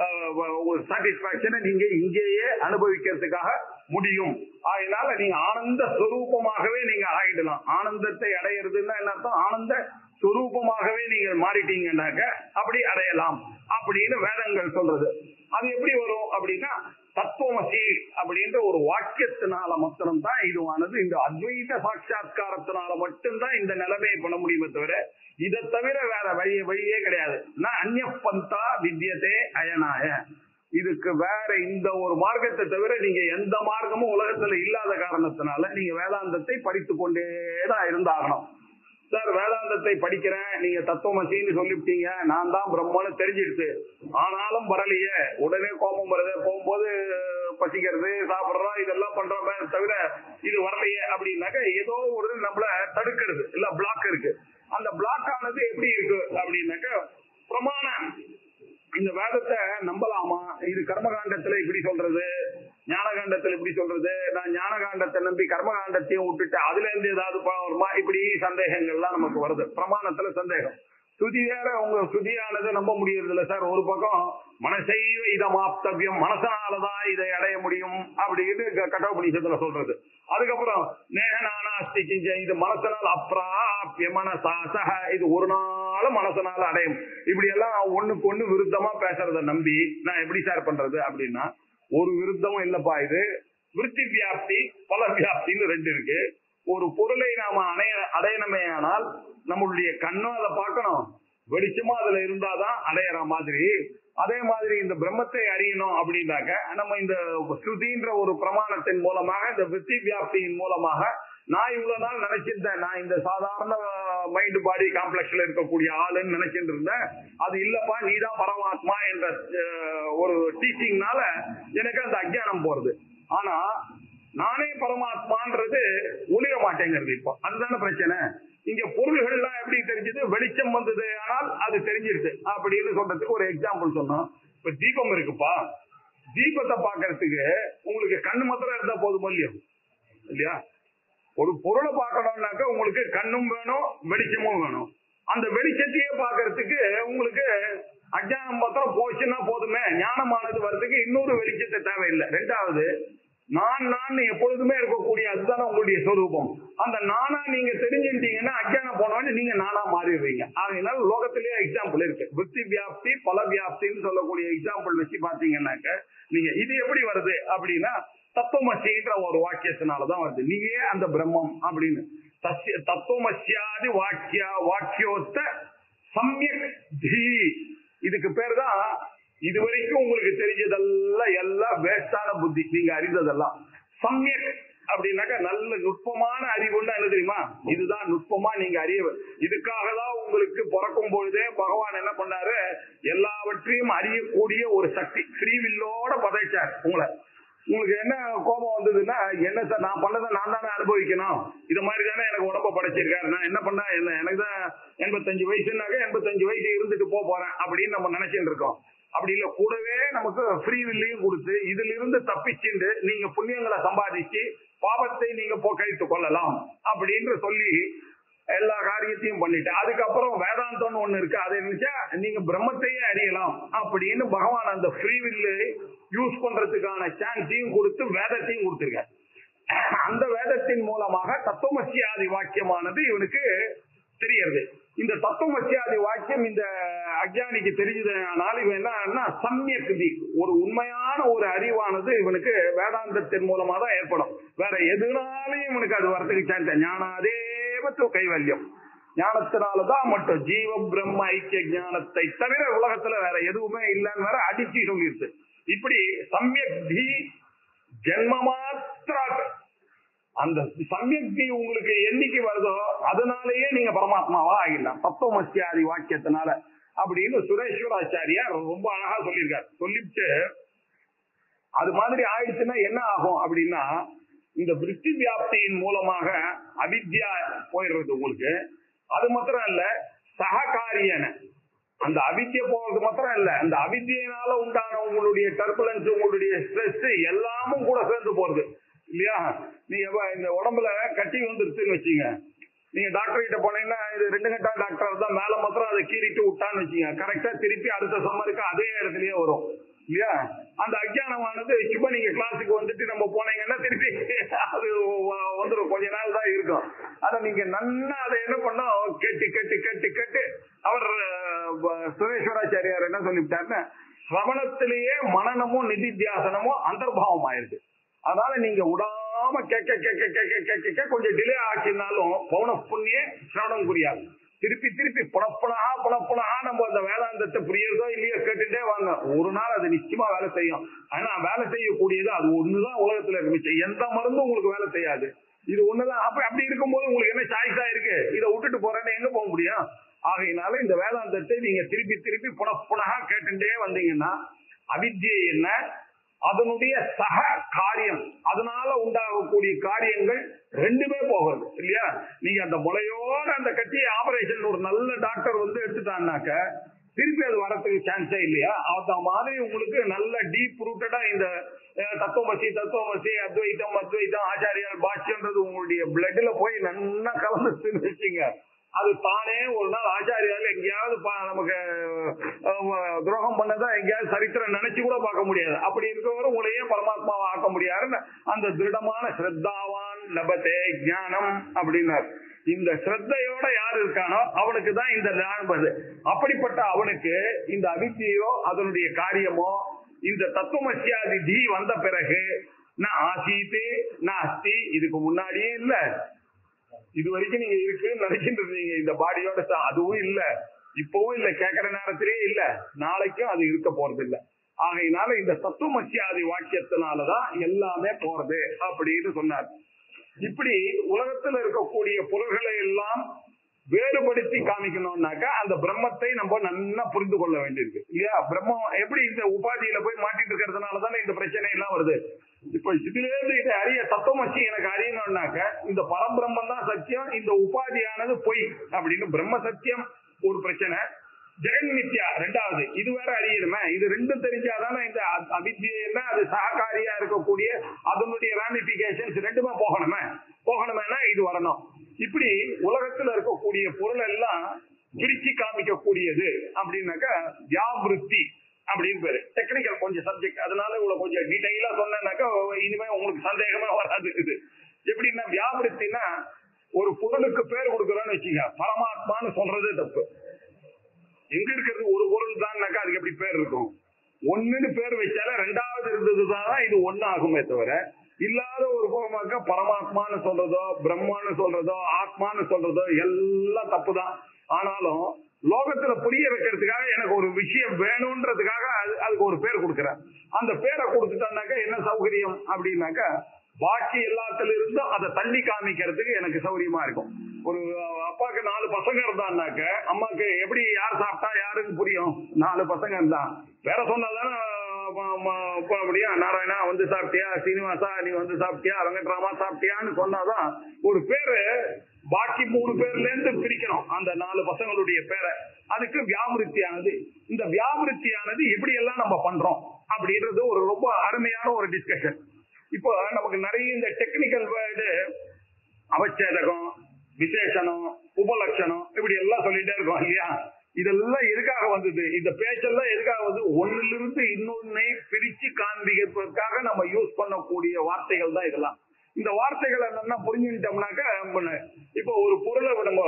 ஒரு சாட்டிஸ்பாக்சனை நீங்க இங்கேயே அனுபவிக்கிறதுக்காக முடியும் அதனால நீங்க ஆனந்த ஸ்வரூபமாகவே நீங்க ஆகிடலாம் ஆனந்தத்தை அடையிறதுன்னா என்ன அர்த்தம் ஆனந்த சுரூபமாகவே நீங்கள் மாறிட்டீங்கன்னாக்க அப்படி அடையலாம் அப்படின்னு வேதங்கள் சொல்றது அது எப்படி வரும் அப்படின்னா தத்துவமசி அப்படின்ற ஒரு வாக்கியத்தினால மாத்திரம் தான் இதுவானது இந்த அத்வைத சாட்சா்காரத்தினால மட்டும்தான் இந்த நிலைமையை பண்ண முடியுமே தவிர இதை தவிர வேற வழி வழியே கிடையாது நான் அந்நிய பந்தா வித்தியதே அயனாய இதுக்கு வேற இந்த ஒரு மார்க்கத்தை தவிர நீங்க எந்த மார்க்கமும் உலகத்துல இல்லாத காரணத்தினால நீங்க வேதாந்தத்தை படித்து கொண்டே தான் இருந்தாகணும் சார் வேதாந்தத்தை படிக்கிறேன் நீங்க தத்துவமசின்னு சொல்லிவிட்டீங்க நான் தான் பிரம்மன்னு தெரிஞ்சிடுச்சு ஆனாலும் வரலையே உடனே கோபம் வருது போகும்போது பசிக்கிறது சாப்பிடுறோம் இதெல்லாம் பண்றோமே தவிர இது வரலையே அப்படின்னாக்க ஏதோ ஒரு நம்மள தடுக்கிறது இல்ல பிளாக் இருக்கு அந்த பிளாக் ஆனது எப்படி இருக்கு அப்படின்னாக்க பிரமாணம் இந்த வேதத்தை நம்பலாமா இது கர்மகாண்டத்துல இப்படி சொல்றது ஞானகாண்டத்துல இப்படி சொல்றது நான் ஞானகாண்டத்தை நம்பி கர்மகாண்டத்தையும் விட்டுட்டு அதுல இருந்து ஏதாவது ப- வருமா இப்படி சந்தேகங்கள்லாம் நமக்கு வருது பிரமாணத்துல சந்தேகம் சுதி வேற உங்க சுதியானது நம்ப முடியறது இல்ல சார் ஒரு பக்கம் மனசைவ இதமாப்தவியம் மனசனாலதான் இதை அடைய முடியும் அப்படின்னு க- கட்டோபனிஷத்துல சொல்றது அதுக்கப்புறம் நேகனானாஸ்தி கிஞ்ச இது மனசனால் அப்ராபிய மனசாசக இது ஒரு நாளும் மனசனால அடையும் இப்படி எல்லாம் ஒண்ணுக்கு ஒண்ணு விருத்தமா பேசுறத நம்பி நான் எப்படி சார் பண்றது அப்படின்னா ஒரு விருத்தமும் இல்லப்பா இது விருத்தி வியாப்தி பல வியாப்தின்னு ரெண்டு இருக்கு ஒரு பொருளை நாம அடைய அடையணுமே ஆனால் நம்மளுடைய கண்ணும் அதை பார்க்கணும் வெளிச்சமா அதுல இருந்தாதான் அடையிற மாதிரி அதே மாதிரி இந்த பிரம்மத்தை அறியணும் அப்படின்னாக்க நம்ம இந்த ஸ்ருதின்ற ஒரு பிரமாணத்தின் மூலமாக இந்த விருத்தி வியாப்தியின் மூலமாக நான் இவ்வளவு நாள் நினைச்சிருந்தேன் நான் இந்த சாதாரண மைண்ட் பாடி காம்ப்ளெக்ஸ்ல இருக்கக்கூடிய ஆளுன்னு நினைச்சிட்டு இருந்தேன் அது இல்லப்பா நீதான் பரமாத்மா என்ற அஹ், ஒரு டீச்சிங்னால எனக்கு அந்த அஜ்ஞானம் போறது ஆனா நானே பரமாத்மான்றது ஒளிர மாட்டேங்கிறது இப்போ அதுதானே பிரச்சனை இங்க பொருள்கள்லாம் எப்படி தெரிஞ்சது வெளிச்சம் வந்தது ஆனால் அது தெரிஞ்சிருச்சு அப்படின்னு சொல்றதுக்கு ஒரு எக்ஸாம்பிள் சொன்னோம் இப்ப தீபம் இருக்குப்பா தீபத்தை பார்க்கறதுக்கு உங்களுக்கு கண்ணு மாத்திரம் இருந்தா போதும் இல்லையோ இல்லையா ஒரு பொருளை பார்க்கணும்னாக்க உங்களுக்கு கண்ணும் வேணும் வெளிச்சமும் வேணும் அந்த வெளிச்சத்தையே பார்க்கறதுக்கு உங்களுக்கு அஜானம் மாத்திரம் போச்சுன்னா போதுமே ஞானமானது வர்றதுக்கு இன்னொரு வெளிச்சத்தை தேவையில்லை ரெண்டாவது நான் நான் எப்பொழுதுமே இருக்கக்கூடிய அதுதானே உங்களுடைய சொரூபம் அந்த நானா நீங்க தெரிஞ்சுட்டீங்கன்னா அஜானம் போனவொடனே நீங்க நானா மாறிடுவீங்க அதனால லோகத்திலேயே எக்ஸாம்பிள் இருக்கு விருத்தி வியாப்தி பல வியாப்தின்னு சொல்லக்கூடிய எக்ஸாம்பிள் வச்சு பாத்தீங்கன்னாக்க நீங்க இது எப்படி வருது அப்படின்னா தத்துவமசின்ற ஒரு வாக்கியத்தினாலதான் வருது நீயே அந்த பிரம்மம் அப்படின்னு தஸ்ய- தத்துவமசியாதி வாக்கிய வாக்கியோத்த சமயக் தீ இதுக்கு பேர் தான் இதுவரைக்கும் உங்களுக்கு தெரிஞ்சதெல்லாம் எல்லாம் வேஸ்டான புத்தி நீங்க அறிந்ததெல்லாம் சமயக் அப்படின்னாக்கா நல்ல நுட்பமான அறிவுன்னா என்ன தெரியுமா இதுதான் நுட்பமா நீங்க அறிய இதுக்காக தான் உங்களுக்கு பிறக்கும் பொழுதே பகவான் என்ன பண்ணாரு எல்லாவற்றையும் அறியக்கூடிய ஒரு சக்தி ஃப்ரீவில்லோட பதைச்சார் உங்களை உங்களுக்கு என்ன கோபம் வந்ததுன்னா என்ன சார் நான் பண்ணதை நான் தானே அனுபவிக்கணும் இது மாதிரி தானே எனக்கு உடம்ப படைச்சிருக்காரு நான் என்ன பண்ணா என்ன எனக்கு தான் எண்பத்தஞ்சு வயசுனாக்க எண்பத்தஞ்சு வயசு இருந்துட்டு போக போறேன் அப்படின்னு நம்ம நினைச்சிட்டு இருக்கோம் அப்படி இல்ல கூடவே நமக்கு ஃப்ரீ வில்லையும் கொடுத்து இதுல இருந்து தப்பிச்சுண்டு நீங்க புண்ணியங்களை சம்பாதிச்சு பாவத்தை நீங்க போக்கழித்துக் கொள்ளலாம் அப்படின்னு சொல்லி எல்லா காரியத்தையும் பண்ணிட்டு அதுக்கப்புறம் வேதாந்தம்னு ஒண்ணு இருக்கு அதை நினைச்சா நீங்க பிரம்மத்தையே அறியலாம் அப்படின்னு பகவான் அந்த ஃப்ரீ வில்லு யூஸ் பண்றதுக்கான சான்ஸையும் கொடுத்து வேதத்தையும் கொடுத்திருக்காரு அந்த வேதத்தின் மூலமாக தத்துவமசியாதி வாக்கியமானது இவனுக்கு தெரியறது இந்த தத்துவமசியாதி வாக்கியம் இந்த அஜானிக்கு தெரிஞ்சதுனால இவன் என்ன சமயக் தி ஒரு உண்மையான ஒரு அறிவானது இவனுக்கு வேதாந்தத்தின் மூலமா தான் ஏற்படும் வேற எதுனாலையும் இவனுக்கு அது வரதுக்கு சான்ஸ் ஞானாதேவத்து கைவல்யம் ஞானத்தினாலதான் மட்டும் ஜீவ பிரம்ம ஐக்கிய ஞானத்தை தவிர உலகத்துல வேற எதுவுமே இல்லைன்னு வேற அடிச்சு சொல்லிடுச்சு இப்படி சமயக் தி ஜென்ம மாத்திராத் அந்த சமயக்தி உங்களுக்கு என்னைக்கு வருதோ அதனாலேயே நீங்க பரமாத்மாவா ஆகிடலாம் தத்துவமசியாதி வாக்கியத்தினால அப்படின்னு சுரேஸ்வராச்சாரியார் ரொம்ப அழகா சொல்லியிருக்காரு சொல்லிட்டு அது மாதிரி ஆயிடுச்சுன்னா என்ன ஆகும் அப்படின்னா இந்த விருத்தி வியாப்தியின் மூலமாக அவித்யா போயிடுறது உங்களுக்கு அது மாத்திரம் இல்ல சககாரியன அந்த அவித்ய போறது மாத்திரம் இல்ல அந்த அவித்யினால உண்டான உங்களுடைய டர்புலன்ஸ் உங்களுடைய ஸ்ட்ரெஸ் எல்லாமும் கூட சேர்ந்து போறது இல்லையா நீங்க இப்ப இந்த உடம்புல கட்டி வந்துருச்சுன்னு வச்சுங்க நீங்க டாக்டர் கிட்ட போனீங்கன்னா இது ரெண்டு கட்டா டாக்டர் தான் மேல மாத்திரம் அதை கீறிட்டு விட்டான்னு வச்சுங்க கரெக்டா திருப்பி அடுத்த சம்மருக்கு அதே இடத்துலயே வரும் இல்லையா அந்த அஜ்ஞானமானது சும்மா நீங்க கிளாஸுக்கு வந்துட்டு நம்ம போனீங்கன்னா திருப்பி அது வ- வந்துடும் கொஞ்ச நாள் தான் இருக்கும் ஆனா நீங்க நன்னா அதை என்ன பண்ணோம் கேட்டு கேட்டு கேட்டு கேட்டு அவர் அஹ், வ- சுரேஸ்வராச்சாரியார் என்ன சொல்லிவிட்டாருன்னா சிரவணத்திலேயே மனநமும் நிதித்தியாசனமும் அந்தர்பாவம் ஆயிருக்கு அதனால நீங்க விடாம கேட்க கேட்க கேட்க கேட்க கேட்க கொஞ்சம் டிலே ஆக்கினாலும் பௌன புண்ணிய சிரவணம் புரியாது திருப்பி திருப்பி புலப்புலகா புலப்புலகா நம்ம அந்த வேதாந்தத்தை புரியுறதோ இல்லையோ கேட்டுட்டே வாங்க ஒரு நாள் அது நிச்சயமா வேலை செய்யும் ஆனா வேலை செய்யக்கூடியது அது ஒண்ணுதான் உலகத்துல இருக்கு எந்த மருந்தும் உங்களுக்கு வேலை செய்யாது இது ஒண்ணுதான் அப்ப அப்படி இருக்கும்போது உங்களுக்கு என்ன சாய்ஸா இருக்கு இதை விட்டுட்டு போறேன்னு எங்க போக முடியும் ஆகையினால இந்த வேதாந்தத்தை நீங்க திருப்பி திருப்பி புனப்புனகா கேட்டுட்டே வந்தீங்கன்னா அவித்யை என்ன அதனுடைய சக காரியம் அதனால உண்டாகக்கூடிய காரியங்கள் ரெண்டுமே போகிறது இல்லையா நீங்க அந்த முளையோட அந்த கட்டியை ஆபரேஷன் ஒரு நல்ல டாக்டர் வந்து எடுத்துட்டான்னாக்க திருப்பி அது வரத்துக்கு சான்ஸே இல்லையா அந்த மாதிரி உங்களுக்கு நல்ல டீப் ரூட்டடா இந்த அஹ், தத்துவமசி தத்துவமசி அத்வைத்தம் அத்வைத்தம் ஆச்சாரியால் பாஷ்யன்றது உங்களுடைய பிளட்ல போய் நல்லா கலந்துச்சுன்னு வச்சுங்க அது தானே ஒரு நாள் ஆச்சாரியால் எங்கேயாவது பா- நமக்கு அஹ், துரோகம் பண்ணதா எங்கேயாவது சரித்திரம் நினைச்சு கூட பார்க்க முடியாது அப்படி இருக்கவரை உங்களையே பரமாத்மாவை ஆக்க முடியாதுன்னு அந்த திருடமான ஸ்ரத்தாவான் லபத்தே ஞானம் அப்படின்னார் இந்த ஸ்ரத்தையோட யார் இருக்கானோ அவனுக்கு தான் இந்த லாபது அப்படிப்பட்ட அவனுக்கு இந்த அவித்தியோ அதனுடைய காரியமோ இந்த தத்துவமசியாதி தி வந்த பிறகு நான் ஆசீத்து நான் அஸ்தி இதுக்கு முன்னாடியே இல்ல இது வரைக்கும் நீங்க இருக்குன்னு நினைச்சிட்டு இருந்தீங்க இந்த பாடியோட ச- அதுவும் இல்ல இப்பவும் இல்ல கேட்கிற நேரத்திலே இல்ல நாளைக்கும் அது இருக்க போறது இல்ல ஆகையினால இந்த தத்துவமசியாதி வாக்கியத்தினாலதான் எல்லாமே போறது அப்படின்னு சொன்னார் இப்படி உலகத்துல இருக்கக்கூடிய பொருள்களை எல்லாம் வேறுபடுத்தி காமிக்கணும்னாக்கா அந்த பிரம்மத்தை நம்ம நல்லா புரிந்து கொள்ள வேண்டியிருக்கு இல்லையா பிரம்மம் எப்படி இந்த உபாதியில போய் மாட்டிட்டு இருக்கிறதுனால தானே இந்த பிரச்சனை எல்லாம் வருது இப்ப இதுல இருந்து இதை அறிய தத்துவமசி எனக்கு அறியணும்னாக்க இந்த பரபிரம்மம் தான் சத்தியம் இந்த உபாதியானது பொய் அப்படின்னு பிரம்ம சத்தியம் ஒரு பிரச்சனை ஜெகன் மித்யா ரெண்டாவது இது வேற அறியணுமே இது ரெண்டும் தெரிஞ்சாதானே இந்த அ- அவித்யன்னா அது சககாரியா இருக்கக்கூடிய அதனுடைய ராமிபிகேஷன்ஸ் ரெண்டுமே போகணுமே போகணுமேனா இது வரணும் இப்படி உலகத்துல இருக்கக்கூடிய பொருள் எல்லாம் பிரிச்சு காமிக்கக்கூடியது அப்படின்னாக்கா வியாபிருத்தி அப்படின்னு பேரு டெக்னிக்கல் கொஞ்சம் சப்ஜெக்ட் அதனால இவ்வளவு கொஞ்சம் டீடைலா சொன்னேன்னாக்கா இனிமே உங்களுக்கு சந்தேகமே வராது இது எப்படின்னா வியாபிருத்தினா ஒரு பொருளுக்கு பேர் கொடுக்குறோம்னு வச்சுங்க பரமாத்மான்னு சொல்றதே தப்பு எங்க இருக்கிறது ஒரு பொருள் தான்னாக்கா அதுக்கு எப்படி பேர் இருக்கும் ஒண்ணுன்னு பேர் வச்சாலே ரெண்டாவது இருந்ததுதான் இது ஒண்ணு ஆகுமே தவிர இல்லாத ஒரு பொருளாக்க பரமாத்மான்னு சொல்றதோ பிரம்மான்னு சொல்றதோ ஆத்மான்னு சொல்றதோ எல்லாம் தப்புதான் ஆனாலும் லோகத்துல புரிய வைக்கிறதுக்காக எனக்கு ஒரு விஷயம் வேணும்ன்றதுக்காக அது- அதுக்கு ஒரு பேர் கொடுக்குறேன் அந்த பேரை கொடுத்துட்டான்னாக்கா என்ன சௌகரியம் அப்படின்னாக்கா பாக்கி எல்லாத்துல இருந்தும் அதை தள்ளி காமிக்கிறதுக்கு எனக்கு சௌரியமா இருக்கும் ஒரு அப்பாவுக்கு நாலு பசங்க இருந்தான்னாக்க அம்மாக்கு எப்படி யார் சாப்பிட்டா யாருக்கு புரியும் நாலு பசங்க இருந்தா வேற சொன்னாதானே அப்படியா நாராயணா வந்து சாப்பிட்டியா சீனிவாசா நீ வந்து சாப்பிட்டியா வெங்கட்ராமா சாப்பிட்டியான்னு சொன்னாதான் ஒரு பேரு பாக்கி மூணு பேர்ல இருந்து பிரிக்கணும் அந்த நாலு பசங்களுடைய பேரை அதுக்கு வியாபிருத்தியானது இந்த வியாபிருத்தியானது எப்படி எல்லாம் நம்ம பண்றோம் அப்படின்றது ஒரு ரொம்ப அருமையான ஒரு டிஸ்கஷன் இப்போ நமக்கு நிறைய இந்த டெக்னிக்கல் வேர்டு அவச்சேதகம் விசேஷனம் உபலட்சணம் இப்படி எல்லாம் சொல்லிட்டே இருக்கோம் இல்லையா இதெல்லாம் எதுக்காக வந்தது இந்த பேச்செல்லாம் எதுக்காக வந்து ஒண்ணுல இருந்து இன்னொன்னை பிரிச்சு காண்பிக்கிறதுக்காக நம்ம யூஸ் பண்ணக்கூடிய வார்த்தைகள் தான் இதெல்லாம் இந்த வார்த்தைகள் என்னன்னா புரிஞ்சுட்டோம்னாக்க இப்போ ஒரு பொருளை நம்ம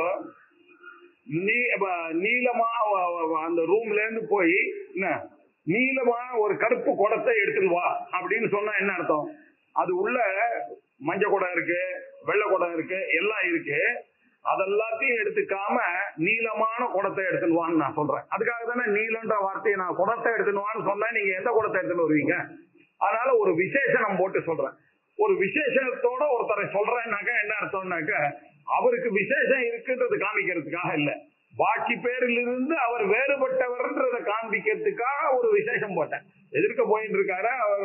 நீ இப்ப நீளமா வ- வ- அந்த ரூம்ல இருந்து போய் என்ன நீளமா ஒரு கருப்பு குடத்தை எடுத்துட்டு வா அப்படின்னு சொன்னா என்ன அர்த்தம் அது உள்ள மஞ்ச குடம் இருக்கு வெள்ளை குடம் இருக்கு எல்லாம் இருக்கு அதெல்லாத்தையும் எடுத்துக்காம நீளமான குடத்தை எடுத்துன்னு வான்னு நான் சொல்றேன் அதுக்காக தானே நீளன்ற வார்த்தையை நான் குடத்தை எடுத்துன்னு வான்னு சொன்னா நீங்க எந்த குடத்தை எடுத்துன்னு வருவீங்க அதனால ஒரு விசேஷனம் போட்டு சொல்றேன் ஒரு விசேஷத்தோட ஒருத்தரை சொல்றேன்னாக்க என்ன அர்த்தம்னாக்க அவருக்கு விசேஷம் இருக்குன்றது காமிக்கிறதுக்காக இல்ல பாக்கி பேரிலிருந்து அவர் வேறுபட்டவர்ன்றதை காண்பிக்கிறதுக்காக ஒரு விசேஷம் போட்டேன் எதிர்க்க போயிட்டு இருக்காரு அவர்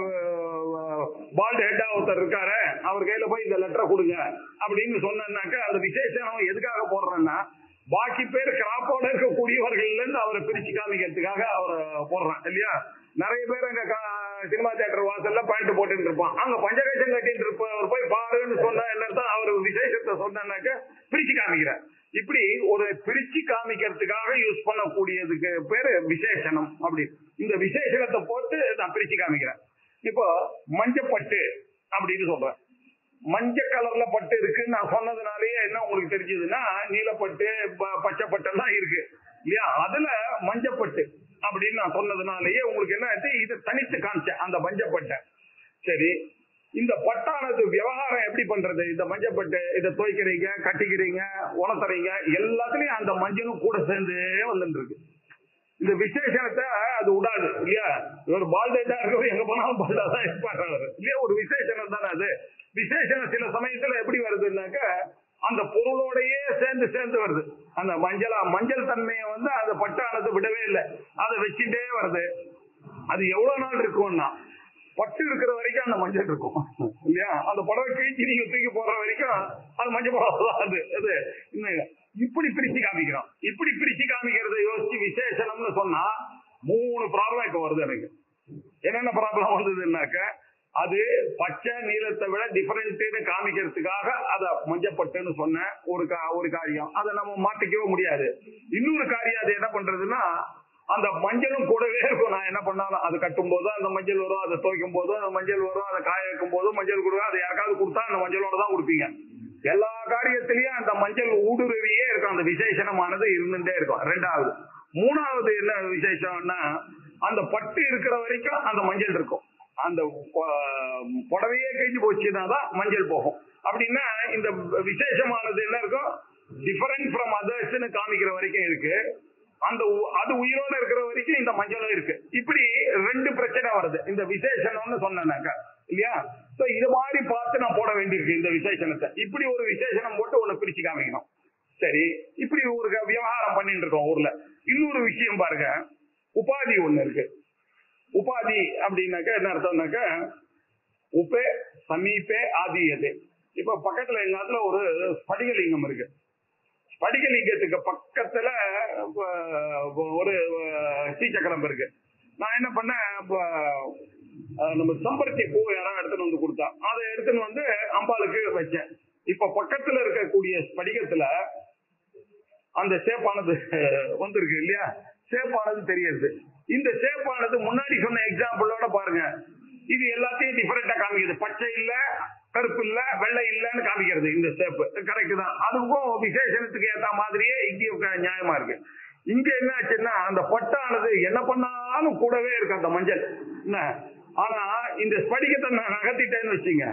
பால்ட் ஹெட்டா ஒருத்தர் இருக்காரு அவர் கையில போய் இந்த லெட்டரை கொடுங்க அப்படின்னு சொன்னாக்க அந்த விசேஷம் எதுக்காக போடுறேன்னா பாக்கி பேர் கிராப்போட இருக்கக்கூடியவர்கள்ல இருந்து அவரை பிரிச்சு காமிக்கிறதுக்காக அவரை போடுறேன் இல்லையா நிறைய பேர் அங்க கா- சினிமா தியேட்டர் வாசல்ல பேண்ட் போட்டுட்டு இருப்பான் அங்க பஞ்சகேசம் கட்டிட்டு இருப்பவர் போய் பாருன்னு சொன்னா என்ன அர்த்தம் அவர் விசேஷத்தை சொன்னாக்க பிரிச்சு காமிக்கிறார் இப்படி ஒரு பிரிச்சு காமிக்கிறதுக்காக யூஸ் பண்ணக்கூடியதுக்கு பேரு விசேஷனம் அப்படி இந்த விசேஷணத்தை போட்டு நான் பிரிச்சு காமிக்கிறேன் இப்போ மஞ்சப்பட்டு அப்படின்னு சொல்றேன் மஞ்ச கலர்ல பட்டு இருக்குன்னு நான் சொன்னதுனாலயே என்ன உங்களுக்கு தெரிஞ்சதுன்னா நீலப்பட்டு ப- பச்சைப்பட்டு எல்லாம் இருக்கு இல்லையா அதுல மஞ்சப்பட்டு அப்படின்னு நான் சொன்னதுனாலயே உங்களுக்கு என்ன ஆச்சு இது தனித்து காமிச்சேன் அந்த மஞ்சப்பட்டை சரி இந்த பட்டானது விவகாரம் எப்படி பண்றது இந்த மஞ்சப்பட்டு இதை துவைக்கிறீங்க கட்டிக்கிறீங்க உணர்த்துறீங்க எல்லாத்துலயும் அந்த மஞ்சளும் கூட சேர்ந்தே வந்துட்டு இருக்கு இந்த விசேஷத்தை அது விடாது இல்லையா ஒரு பால்டேட்டா இருக்கவர் எங்க போனாலும் பால்டா தான் இருப்பாரு இல்லையா ஒரு விசேஷனம் தானே அது விசேஷனம் சில சமயத்துல எப்படி வருதுன்னாக்க அந்த பொருளோடயே சேர்ந்து சேர்ந்து வருது அந்த மஞ்சளா மஞ்சள் தன்மையை வந்து அந்த பட்டானது விடவே இல்லை அதை வச்சுட்டே வருது அது எவ்வளவு நாள் இருக்கும்னா பட்டு இருக்கிற வரைக்கும் அந்த மஞ்சள் இருக்கும் இல்லையா அந்த புடவை கிழிச்சு நீங்க தூக்கி போடுற வரைக்கும் அது மஞ்சள் புடவை தான் அது அது இன்னும் இப்படி பிரிச்சு காமிக்கிறோம் இப்படி பிரிச்சு காமிக்கிறத யோசிச்சு விசேஷனம்னு சொன்னா மூணு ப்ராப்ளம் இப்ப வருது எனக்கு என்னென்ன ப்ராப்ளம் வந்ததுன்னாக்க அது பச்சை நீளத்தை விட டிஃபரெண்ட்னு காமிக்கிறதுக்காக அத மஞ்சப்பட்டுன்னு சொன்ன ஒரு கா- ஒரு காரியம் அதை நம்ம மாத்திக்கவே முடியாது இன்னொரு காரியம் அது என்ன பண்றதுன்னா அந்த மஞ்சளும் கூடவே இருக்கும் நான் என்ன பண்ணாலும் அது கட்டும் போது அந்த மஞ்சள் வரும் அதை துவைக்கும் போது அந்த மஞ்சள் வரும் அதை காய வைக்கும் போது மஞ்சள் கொடுக்கும் அதை யாருக்காவது கொடுத்தா அந்த மஞ்சளோட தான் கொடுப்பீங்க எல்லா காரியத்திலயும் அந்த மஞ்சள் ஊடுருவியே இருக்கும் அந்த விசேஷனமானது இருந்துட்டே இருக்கும் ரெண்டாவது மூணாவது என்ன விசேஷம்னா அந்த பட்டு இருக்கிற வரைக்கும் அந்த மஞ்சள் இருக்கும் அந்த பொ- புடவையே கிழிஞ்சு போச்சுன்னா தான் மஞ்சள் போகும் அப்படின்னா இந்த விசேஷமானது என்ன இருக்கும் டிஃபரெண்ட் ஃப்ரம் அதர்ஸ்னு காமிக்கிற வரைக்கும் இருக்கு அந்த உ- அது உயிரோட இருக்கிற வரைக்கும் இந்த மஞ்சளும் இருக்கு இப்படி ரெண்டு பிரச்சனை வருது இந்த விசேஷனம்னு சொன்னாக்க இல்லையா சோ இது மாதிரி பார்த்து நான் போட வேண்டியிருக்கு இந்த விசேஷனத்தை இப்படி ஒரு விசேஷனம் போட்டு ஒண்ணு பிரிச்சு காமிக்கணும் சரி இப்படி ஒரு க- விவகாரம் பண்ணிட்டு இருக்கோம் ஊர்ல இன்னொரு விஷயம் பாருங்க உபாதி ஒண்ணு இருக்கு உபாதி அப்படின்னாக்க என்ன அர்த்தம்னாக்க உப்பே சமீபே ஆதியது இப்ப பக்கத்துல எங்க இடத்துல ஒரு ஸ்படிகலிங்கம் இருக்கு ஸ்படிகலிங்கத்துக்கு பக்கத்துல அஹ், ஒரு அஹ், ஸ்ரீசக்கரம் இருக்கு நான் என்ன பண்ணேன் இப்ப, அஹ், நம்ம செம்பருத்தி பூ யாராவது எடுத்துன்னு வந்து கொடுத்தா அதை எடுத்துன்னு வந்து அம்பாளுக்கு வச்சேன் இப்ப பக்கத்துல இருக்கக்கூடிய ஸ்படிகத்துல அந்த சேப்பானது வந்திருக்கு இல்லையா சேப்பானது தெரியுது இந்த சேப்பானது முன்னாடி சொன்ன எக்ஸாம்பிளோட பாருங்க இது எல்லாத்தையும் டிஃபரெண்டா காமிக்குது பச்சை இல்ல கருப்பு இல்ல வெள்ளை இல்லன்னு காமிக்கிறது இந்த சேப்பு கரெக்ட் தான் அதுக்கும் விசேஷனத்துக்கு ஏத்த மாதிரியே இங்கேயும் க- நியாயமா இருக்கு இங்க என்ன ஆச்சுன்னா அந்த பட்டானது என்ன பண்ணாலும் கூடவே இருக்கு அந்த மஞ்சள் என்ன ஆனா இந்த ஸ்படிகத்தை நான் நகர்த்திட்டேன்னு வச்சுங்க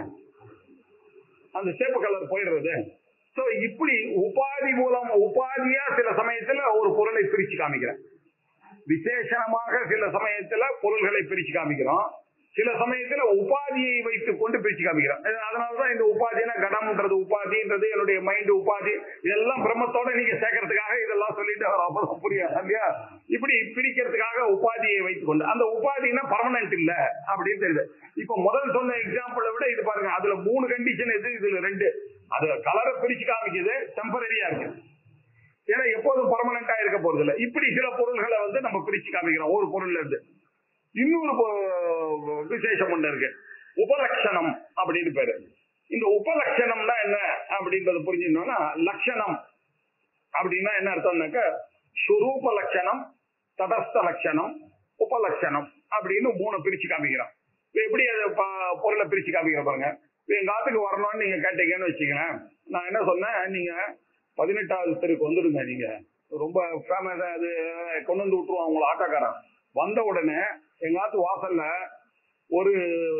அந்த சேப்பு கலர் போயிடுறது சோ இப்படி உபாதி மூலம் உபாதியா சில சமயத்துல ஒரு பொருளை பிரிச்சு காமிக்கிறேன் விசேஷமாக சில சமயத்துல பொருள்களை பிரிச்சு காமிக்கிறோம் சில சமயத்துல உபாதியை வைத்துக் கொண்டு பிரிச்சு காமிக்கிறான் அஹ் அதனாலதான் இந்த உபாதினா கடம்ன்றது உபாதின்றது என்னுடைய மைண்ட் உபாதி இதெல்லாம் பிரம்மத்தோட நீங்க சேர்க்கறதுக்காக இதெல்லாம் சொல்லிட்டு வரோம் அப்பதான் புரியும் இல்லையா இப்படி பிரிக்கிறதுக்காக உபாதியை வைத்துக் கொண்டு அந்த உபாதினா பர்மனன்ட் இல்ல அப்படின்னு தெரியுது இப்ப முதல் சொன்ன எக்ஸாம்பிளை விட இது பாருங்க அதுல மூணு கண்டிஷன் இது இதுல ரெண்டு அது கலரை பிரிச்சு காமிக்குது டெம்பரரியா இருக்கு ஏன்னா எப்போதும் பர்மனண்டா இருக்க போறது இல்ல இப்படி சில பொருள்களை வந்து நம்ம பிரிச்சு காமிக்கிறோம் ஒரு பொருள்ல இருந்து இன்னொரு பொ- விசேஷம் ஒண்ணு இருக்கு உபலட்சணம் அப்படின்னு பேரு இந்த உபலட்சணம்னா என்ன அப்படின்றத புரிஞ்சுக்கணும்னா லட்சணம் அப்படின்னா என்ன அர்த்தம்னாக்க சுரூப லட்சணம் தடஸ்த லட்சணம் உபலட்சணம் அப்படின்னு மூணு பிரிச்சு காமிக்கிறோம் இப்ப எப்படி அது ப- பொருளை பிரிச்சு காமிக்கிற பாருங்க இப்ப எங்க ஆத்துக்கு வரணும்னு நீங்க கேட்டீங்கன்னு வச்சுக்கிறேன் நான் என்ன சொன்னேன் நீங்க பதினெட்டாவது தெருக்கு வந்துடுங்க நீங்க ரொம்ப ஃபேமஸ் அது கொண்டு வந்து விட்டுருவான் உங்களை ஆட்டோக்காரன் வந்த உடனே எங்க ஆத்து வாசல்ல ஒரு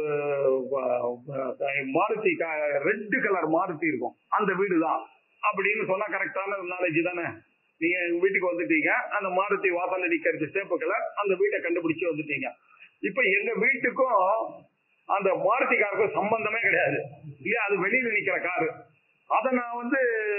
அஹ், மாருதி ரெட் கலர் மாருதி இருக்கும் அந்த வீடு தான் அப்படின்னு சொன்னா கரெக்டான நாலேஜ் தானே நீங்க எங்க வீட்டுக்கு வந்துட்டீங்க அந்த மாருதி வாசல்ல நிக்கிறது சேப்பு கலர் அந்த வீட்டை கண்டுபிடிச்சு வந்துட்டீங்க இப்ப எங்க வீட்டுக்கும் அந்த மாருதி காருக்கும் சம்பந்தமே கிடையாது இல்லையா அது வெளியில நிக்கிற காரு அதை நான் வந்து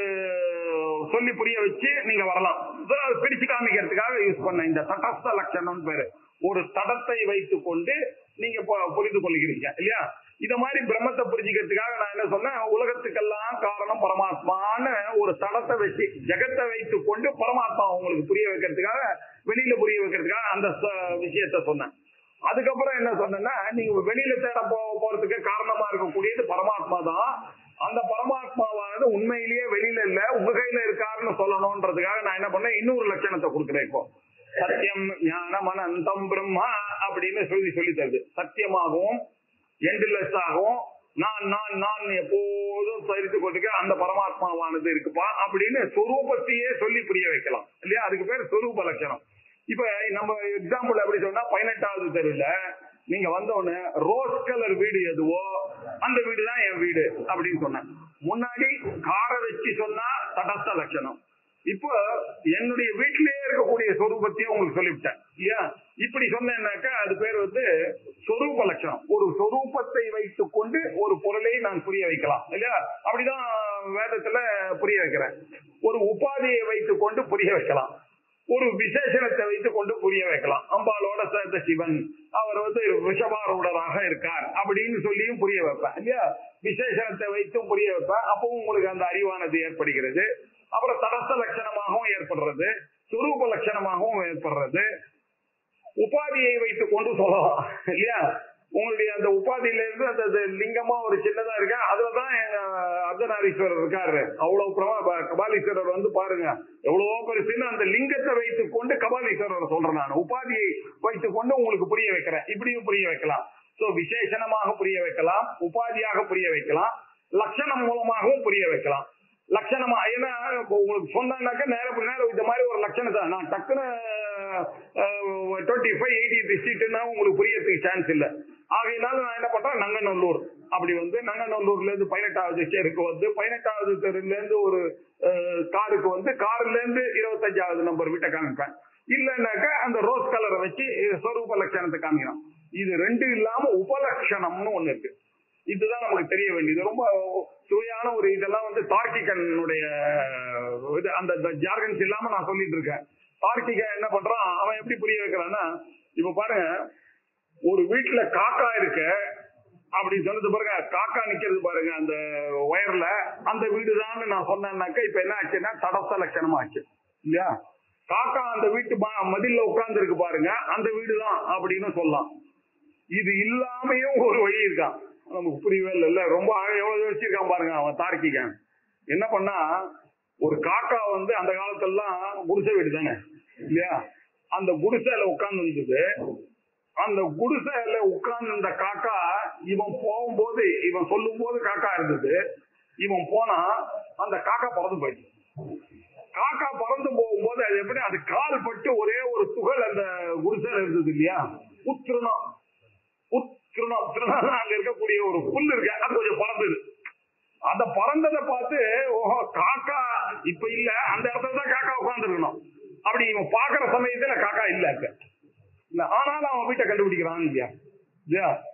சொல்லி புரிய வச்சு நீங்க வரலாம் So, அதை பிரிச்சு காமிக்கிறதுக்காக யூஸ் பண்ண இந்த தடஸ்த லட்சணம் பேரு ஒரு தடத்தை வைத்துக் கொண்டு நீங்க பு- புரிந்து கொள்கிறீங்க இல்லையா இத மாதிரி பிரம்மத்தை புரிஞ்சுக்கிறதுக்காக நான் என்ன சொன்னேன் உலகத்துக்கெல்லாம் காரணம் பரமாத்மான்னு ஒரு தடத்தை வச்சு ஜெகத்தை வைத்துக் கொண்டு பரமாத்மா உங்களுக்கு புரிய வைக்கிறதுக்காக வெளியில புரிய வைக்கிறதுக்காக அந்த ச- விஷயத்த சொன்னேன் அதுக்கப்புறம் என்ன சொன்னேன்னா நீங்க வெளியில தேட போ- போறதுக்கு காரணமா இருக்கக்கூடியது பரமாத்மா தான் அந்த பரமாத்மாவானது உண்மையிலேயே வெளியில இல்ல உங்க கையில இருக்காருன்னு சொல்லணும்ன்றதுக்காக நான் என்ன பண்ணேன் இன்னொரு லட்சணத்தை கொடுக்குறேன் இப்போ சத்தியம் ஞானம் அனந்தம் பிரம்மா அப்படின்னு சொல்லி சொல்லி தருது சத்தியமாகவும் எண்ட்லெஸ் ஆகவும் நான் நான் நான் எப்போதும் சரித்து கொண்டிருக்க அந்த பரமாத்மாவானது இருக்குப்பா அப்படின்னு சொரூபத்தையே சொல்லி புரிய வைக்கலாம் இல்லையா அதுக்கு பேர் சொரூப லட்சணம் இப்ப நம்ம எக்ஸாம்பிள் எப்படி சொன்னா பதினெட்டாவது தெருவுல நீங்க வந்த உடனே ரோஸ் கலர் வீடு எதுவோ அந்த வீடு தான் என் வீடு அப்படின்னு சொன்னேன் முன்னாடி காரை வச்சு சொன்னா தடஸ்த லட்சணம் இப்போ என்னுடைய வீட்டிலேயே இருக்கக்கூடிய சொரூபத்தையும் உங்களுக்கு சொல்லிவிட்டேன் இல்லையா இப்படி சொன்னேன்னாக்கா அது பேர் வந்து சொரூப லட்சணம் ஒரு சொரூபத்தை வைத்துக் கொண்டு ஒரு பொருளை நான் புரிய வைக்கலாம் இல்லையா அப்படிதான் வேதத்துல புரிய வைக்கிறேன் ஒரு உபாதியை வைத்துக் கொண்டு புரிய வைக்கலாம் ஒரு விசேஷணத்தை வைத்துக் கொண்டு புரிய வைக்கலாம் அம்பாளோட சேர்ந்த சிவன் அவர் வந்து ரிஷபாரூடராக இருக்கார் அப்படின்னு சொல்லியும் புரிய வைப்பேன் இல்லையா விசேஷணத்தை வைத்தும் புரிய வைப்பேன் அப்பவும் உங்களுக்கு அந்த அறிவானது ஏற்படுகிறது அப்புறம் தடஸ்த லட்சணமாகவும் ஏற்படுறது சுரூப லட்சணமாகவும் ஏற்படுறது உபாதியை வைத்துக் கொண்டு சொல்லலாம் இல்லையா உங்களுடைய அந்த உபாதியில இருந்து அந்த அந்த லிங்கமா ஒரு சின்னதா இருக்கு அதுலதான் எங்க அர்த்தநாரீஸ்வரர் இருக்காரு அவ்வளவு பிரமா ப- கபாலீஸ்வரர் வந்து பாருங்க எவ்வளவோ பெருசுன்னு அந்த லிங்கத்தை வைத்துக் கொண்டு கபாலீஸ்வரர் சொல்றேன் நான் உபாதியை வைத்துக் கொண்டு உங்களுக்கு புரிய வைக்கிறேன் இப்படியும் புரிய வைக்கலாம் சோ விசேஷணமாக புரிய வைக்கலாம் உபாதியாக புரிய வைக்கலாம் லட்சணம் மூலமாகவும் புரிய வைக்கலாம் லட்சணமா ஏன்னா இப்போ உங்களுக்கு சொன்னாக்க நேரம் நேரம் இந்த மாதிரி ஒரு லட்சணத்தை நான் டக்குன்னு டுவெண்ட்டி ஃபைவ் எயிட்டி டிஸ்ட்ரிக்ட்னா உங்களுக்கு புரியறதுக்கு சான்ஸ் இல்லை ஆகையினால நான் என்ன பண்றேன் நங்கநல்லூர் அப்படி வந்து நங்கநல்லூர்ல இருந்து பதினெட்டாவது தெருக்கு வந்து பதினெட்டாவது தெருல இருந்து ஒரு அஹ், காருக்கு வந்து கார்ல இருந்து இருபத்தஞ்சாவது நம்பர் வீட்டை காமிப்பேன் இல்லைன்னாக்க அந்த ரோஸ் கலரை வச்சு ஸ்வரூப லட்சணத்தை காமிக்கிறோம் இது ரெண்டு இல்லாம உபலட்சணம்னு ஒண்ணு இருக்கு இதுதான் நமக்கு தெரிய வேண்டியது ரொம்ப சுவையான ஒரு இதெல்லாம் வந்து தார்க்கிகனுடைய இது அந்த ஜார்கன்ஸ் இல்லாம நான் சொல்லிட்டு இருக்கேன் தார்க்கிகன் என்ன பண்றான் அவன் எப்படி புரிய வைக்கிறான்னா இப்ப பாருங்க ஒரு வீட்டுல காக்கா இருக்கு அப்படி சொன்னது பாருங்க காக்கா நிக்கிறது பாருங்க அந்த ஒயர்ல அந்த வீடுதான் நான் சொன்னேன்னாக்க இப்ப என்ன ஆச்சுன்னா தடஸ்த லட்சணமா ஆச்சு இல்லையா காக்கா அந்த வீட்டு ம- மதில்ல உட்கார்ந்து இருக்கு பாருங்க அந்த வீடுதான் அப்படின்னு சொல்லலாம் இது இல்லாமையும் ஒரு வழி இருக்கான் நமக்கு புரியவே இல்லை இல்ல ரொம்ப அழ- எவ்வளவு யோசிச்சிருக்கான் பாருங்க அவன் தார்க்கிகன் என்ன பண்ணா ஒரு காக்கா வந்து அந்த காலத்துலலாம் குடிசை வீடு தானே இல்லையா அந்த குடிசையில உட்கார்ந்து இருந்தது அந்த குடிசையில உட்கார்ந்து இந்த காக்கா இவன் போகும்போது இவன் சொல்லும் போது காக்கா இருந்தது இவன் போனா அந்த காக்கா பறந்து போயிடுச்சு காக்கா பறந்து போகும்போது அது எப்படி அது கால் பட்டு ஒரே ஒரு துகள் அந்த குடிசையில இருந்தது இல்லையா உத்திருணம் உத்திருணம் திருணம் அங்க இருக்கக்கூடிய ஒரு புல் இருக்கு அது கொஞ்சம் பறந்தது அந்த பறந்ததை பார்த்து ஓஹோ காக்கா இப்ப இல்ல அந்த இடத்துல தான் காக்கா உட்கார்ந்து அப்படி இவன் பாக்குற சமயத்துல காக்கா இல்ல அங்க இல்ல ஆனாலும் அவன் வீட்டை கண்டுபிடிக்கிறான் இல்லையா இல்லையா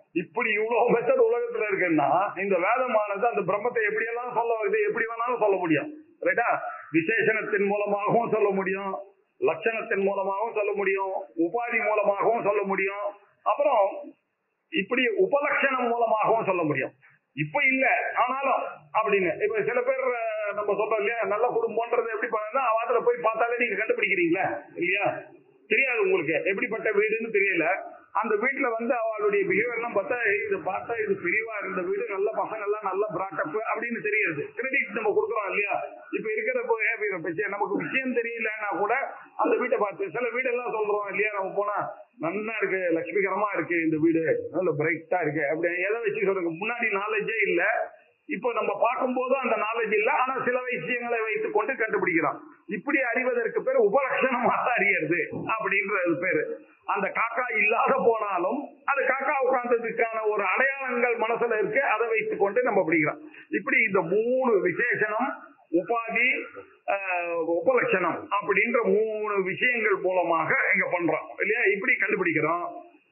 இப்படி இவ்வளவு மெத்தட் உலகத்துல இருக்குன்னா இந்த வேதமானது அந்த பிரம்மத்தை எப்படியெல்லாம் சொல்ல வருது எப்படி வேணாலும் சொல்ல முடியும் ரைட்டா விசேஷணத்தின் மூலமாகவும் சொல்ல முடியும் லட்சணத்தின் மூலமாகவும் சொல்ல முடியும் உபாதி மூலமாகவும் சொல்ல முடியும் அப்புறம் இப்படி உபலட்சணம் மூலமாகவும் சொல்ல முடியும் இப்ப இல்ல ஆனாலும் அப்படின்னு இப்ப சில பேர் அஹ், நம்ம சொல்றோம் இல்லையா நல்ல குடும்பம்ன்றது எப்படி பண்ணா அவாத்துல போய் பார்த்தாலே நீங்க கண்டுபிடிக்கிறீங்களா இல்லையா தெரியாது உங்களுக்கு எப்படிப்பட்ட வீடுன்னு தெரியல அந்த வீட்டுல வந்து அவளுடைய பிஹேவியர் எல்லாம் பார்த்தா இது பார்த்தா இது பிரிவா இருந்த வீடு நல்ல பசங்க எல்லாம் நல்ல பிராட்டப் அப்படின்னு தெரியுது கிரெடிட் நம்ம கொடுக்குறோம் இல்லையா இப்ப இருக்கிற behavior பத்தி நமக்கு விஷயம் தெரியலன்னா கூட அந்த வீட்டை பார்த்து சில வீடெல்லாம் சொல்றோம் இல்லையா நம்ம போனா நல்லா இருக்கு லட்சுமிகரமா இருக்கு இந்த வீடு நல்ல பிரைட்டா இருக்கு அப்படி எதை வச்சு சொல்றீங்க முன்னாடி நாலேஜே இல்ல இப்போ நம்ம பார்க்கும்போது அந்த நாலேஜ் இல்ல ஆனா சில விஷயங்களை வைத்துக் கொண்டு கண்டுபிடிக்கிறோம் இப்படி அறிவதற்கு பேர் உபலட்சணமாக அறியறது அப்படின்றது பேரு அந்த காக்கா இல்லாத போனாலும் அது காக்கா உட்கார்ந்ததுக்கான ஒரு அடையாளங்கள் மனசுல இருக்கு அதை வைத்துக் கொண்டு நம்ம பிடிக்கிறோம் இப்படி இந்த மூணு விசேஷனம் உபாதி ஆஹ், உபலட்சணம் அப்படின்ற மூணு விஷயங்கள் மூலமாக இங்க பண்றோம் இல்லையா இப்படி கண்டுபிடிக்கிறோம்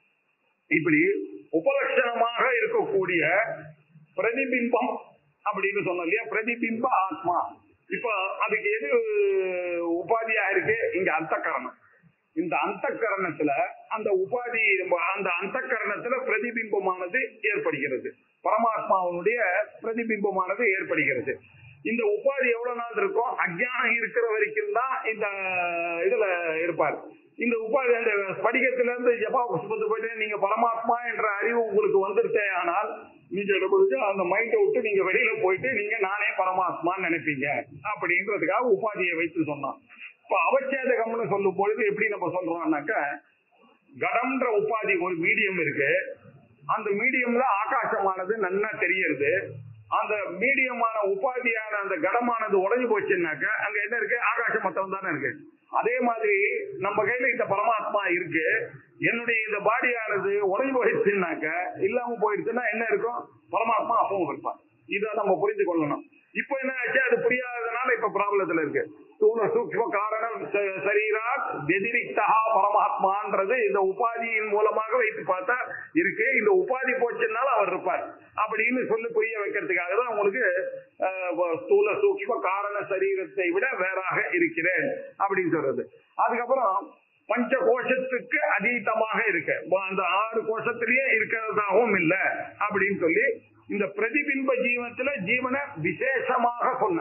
இப்படி உபலட்சணமாக இருக்கக்கூடிய பிரதிபிம்பம் அப்படின்னு சொன்னோம் இல்லையா பிரதிபிம்ப ஆத்மா இப்ப அதுக்கு எது உபாதியா இருக்கு இங்க அந்தக்கரணம் இந்த அந்தக்கரணத்துல அந்த உபாதி அந்த அந்தக்கரணத்துல பிரதிபிம்பமானது ஏற்படுகிறது பரமாத்மாவனுடைய பிரதிபிம்பமானது ஏற்படுகிறது இந்த உபாதி எவ்வளவு நாள் இருக்கும் அஜ்ஞானம் இருக்கிற வரைக்கும் தான் இந்த இதுல இருப்பார் இந்த உபாதி அந்த ஸ்படிகத்துல இருந்து ஜபா புஷ்பத்து போயிட்டு நீங்க பரமாத்மா என்ற அறிவு உங்களுக்கு வந்துருச்சே ஆனால் நீங்க என்ன பண்ணுவீங்க? அந்த மைண்டை விட்டு நீங்க வெளியில போயிட்டு நீங்க நானே பரமாத்மான்னு நினைப்பீங்க அப்படின்றதுக்காக உபாதியை வைத்து சொன்னான் இப்ப அவச்சேதகம்னு சொல்லும் பொழுது எப்படி நம்ம சொல்றோம்னாக்கா கடம்ன்ற உபாதி ஒரு மீடியம் இருக்கு அந்த மீடியம்ல ஆகாசமானது நன்னா தெரியறது அந்த மீடியமான உபாதியான அந்த கடமானது உடைஞ்சு போச்சுன்னாக்க அங்க என்ன இருக்கு ஆகாசம் மொத்தம் தானே இருக்கு அதே மாதிரி நம்ம கையில இந்த பரமாத்மா இருக்கு என்னுடைய இந்த பாடியானது உடைஞ்சு போயிடுச்சுன்னாக்க இல்லாம போயிடுச்சுன்னா என்ன இருக்கும் பரமாத்மா அப்பவும் இருப்பான் இதை நம்ம புரிந்து கொள்ளணும் இப்போ என்ன ஆச்சு அது புரியாததுனால இப்ப ப்ராப்ளத்துல இருக்கு ஸ்தூல சூக்ம காரணம் ச- சரீராத் வெதிரிக்தா பரமாத்மான்றது இந்த உபாதியின் மூலமாக வைத்து பார்த்தா இருக்கு இந்த உபாதி போச்சுன்னால அவர் இருப்பார் அப்படின்னு சொல்லி புரிய வைக்கிறதுக்காக தான் உங்களுக்கு அஹ், வ- ஸ்தூல சூக்ம காரண சரீரத்தை விட வேறாக இருக்கிறேன் அப்படின்னு சொல்றது அதுக்கப்புறம் பஞ்ச கோஷத்துக்கு அதீதமாக இருக்கு அந்த ஆறு கோஷத்திலேயே இருக்கிறதாகவும் இல்ல அப்படின்னு சொல்லி இந்த பிரதிபிம்ப ஜீவனத்துல ஜீவனை விசேஷமாக சொன்ன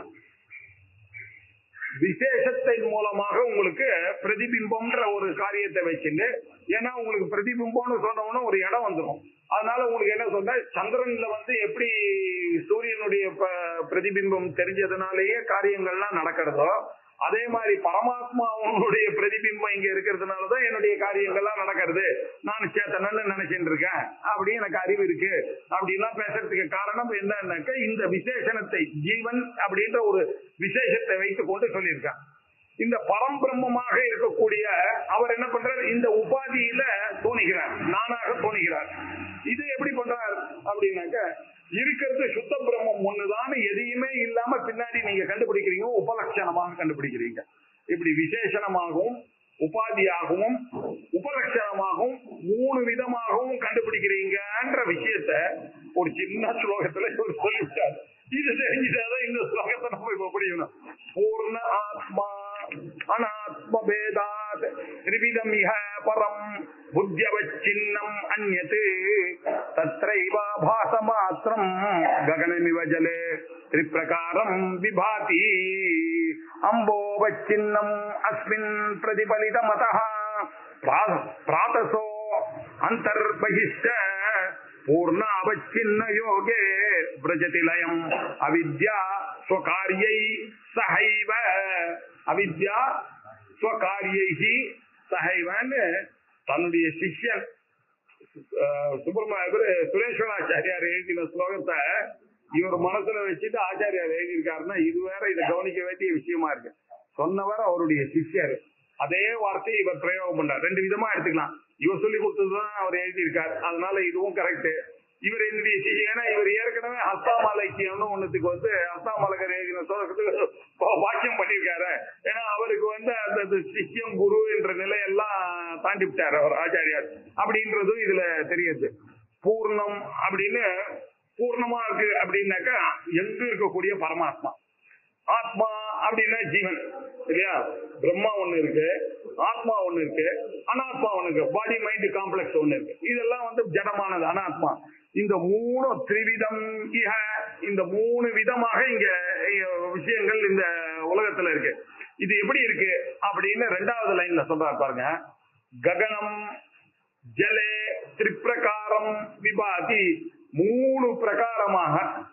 விசேஷத்தின் மூலமாக உங்களுக்கு பிரதிபிம்பம்ன்ற ஒரு காரியத்தை வச்சுட்டு ஏன்னா உங்களுக்கு பிரதிபிம்பம்னு சொன்னோம்னா ஒரு இடம் வந்துடும் அதனால உங்களுக்கு என்ன சொன்ன சந்திரன்ல வந்து எப்படி சூரியனுடைய ப- பிரதிபிம்பம் தெரிஞ்சதுனாலேயே காரியங்கள்லாம் நடக்கிறதோ அதே மாதிரி பரமாத்மாவனுடைய பிரதிபிம்பம் இங்க இருக்கிறதுனாலதான் என்னுடைய காரியங்கள்லாம் நடக்கிறது நான் சேத்தனன்னு நினைச்சிட்டு இருக்கேன் அப்படி எனக்கு அறிவு இருக்கு அப்படின்லாம் பேசுறதுக்கு காரணம் என்னன்னாக்க இந்த விசேஷணத்தை ஜீவன் அப்படின்ற ஒரு விசேஷத்தை வைத்துக் கொண்டு சொல்லியிருக்கான் இந்த பரம்பிரம்மமாக இருக்கக்கூடிய அவர் என்ன பண்றார் இந்த உபாதியில தோணுகிறார் நானாக தோணுகிறார் இது எப்படி பண்றார் அப்படின்னாக்க இருக்கிறது சுத்த பிரம்மம் ஒண்ணுதான் எதையுமே இல்லாம பின்னாடி நீங்க கண்டுபிடிக்கிறீங்க உபலட்சணமாக கண்டுபிடிக்கிறீங்க இப்படி விசேஷணமாகவும் உபாதியாகவும் உபலட்சணமாகவும் மூணு விதமாகவும் கண்டுபிடிக்கிறீங்கன்ற விஷயத்த ஒரு சின்ன ஸ்லோகத்துல இவர் சொல்லிவிட்டார் இது தெரிஞ்சுட்டாதான் இந்த ஸ்லோகத்தை நம்ம இப்ப புரியணும் பூர்ண ஆத்மா அனாத்ம பேதாத் திரிவிதமிக பரம் புத்தியவச்சின்னம் அந்நத் தத்ரைவ பாசமாத்திரம் ககனமிவ ஜலே திரிப்பிரகாரம் விபாதி அம்போவச்சின்னம் அஸ்மின் பிரதிபலிதமதः பிரா- பிராதசோ அந்தர்பகிஷ்ட பூர்ணாவச்சின்ன யோகே பிரஜதி லயம் அவித்யா ஸ்வகாரியை சஹைவ அவித்யா ஸ்வகாரியை சஹைவன்னு தன்னுடைய சிஷ்யன் அஹ், சுப்பிரம இவரு சுரேஸ்வராச்சாரியார் எழுதின ஸ்லோகத்தை இவர் மனசுல வச்சுட்டு ஆச்சாரியார் எழுதியிருக்காருன்னா இது வேற இதை கவனிக்க வேண்டிய விஷயமா இருக்கு சொன்னவர் அவருடைய சிஷ்யர் அதே வார்த்தையை இவர் பிரயோகம் பண்றார் ரெண்டு விதமா எடுத்துக்கலாம் இவர் சொல்லி கொடுத்ததுதான் அவர் எழுதியிருக்கார் அதனால இதுவும் கரெக்ட் இவர் என்னுடைய சிஷ்யன் ஏன்னா இவர் ஏற்கனவே ஹஸ்தாமாலைக்கியம்னு ஒண்ணுத்துக்கு வந்து ஹஸ்தாமலகர் எழுதின ஸ்லோகத்துக்கு பா- வாக்கியம் பண்ணியிருக்காரு ஏன்னா அவருக்கு வந்து அந்த அந்த சிஷ்யம் குரு என்ற நிலையெல்லாம் தாண்டி விட்டார் அவர் ஆச்சாரியார் அப்படின்றதும் இதுல தெரியுது பூர்ணம் அப்படின்னு பூர்ணமா இருக்கு அப்படின்னாக்கா எங்க இருக்கக்கூடிய பரமாத்மா ஆத்மா அப்படின்னா ஜீவன் இல்லையா பிரம்மா ஒண்ணு இருக்கு ஆத்மா ஒண்ணு இருக்கு அனாத்மா ஒண்ணு இருக்கு பாடி மைண்ட் காம்ப்ளெக்ஸ் ஒண்ணு இருக்கு இதெல்லாம் வந்து ஜடமானது அனாத்மா இந்த மூணு திரிவிதம் இஹ இந்த மூணு விதமாக இங்க இங்க விஷயங்கள் இந்த உலகத்துல இருக்கு இது எப்படி இருக்கு அப்படின்னு ரெண்டாவது லைன்ல சொல்றாரு பாருங்க ககனம் ஜலே திரிப்பிரகாரம் விபாதி மூணு பிரகாரமாக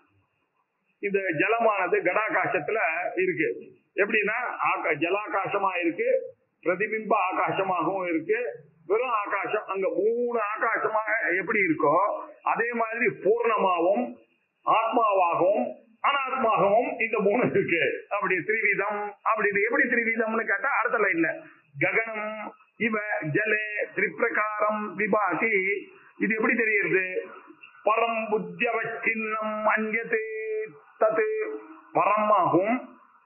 இந்த ஜலமானது கடாகாசத்துல இருக்கு எப்படின்னா ஆகா- ஜலாகாசமா இருக்கு பிரதிபிம்ப ஆகாசமாகவும் இருக்கு வெறும் ஆகாசம் அங்க மூணு ஆகாசமாக எப்படி இருக்கோ அதே மாதிரி பூர்ணமாவும் ஆத்மாவாகவும் அனாத்மாகவும் இந்த மூணு இருக்கு அப்படி திரிவிதம் அப்படி எப்படி திரிவிதம்னு கேட்டா அடுத்த லைன்ல ககனம் இவ ஜலே திரிப்பிரகாரம் விபாதி இது எப்படி தெரியுது பரம் புத்தியவச்சின்னம் அந்யதே தத்து பரமாகும்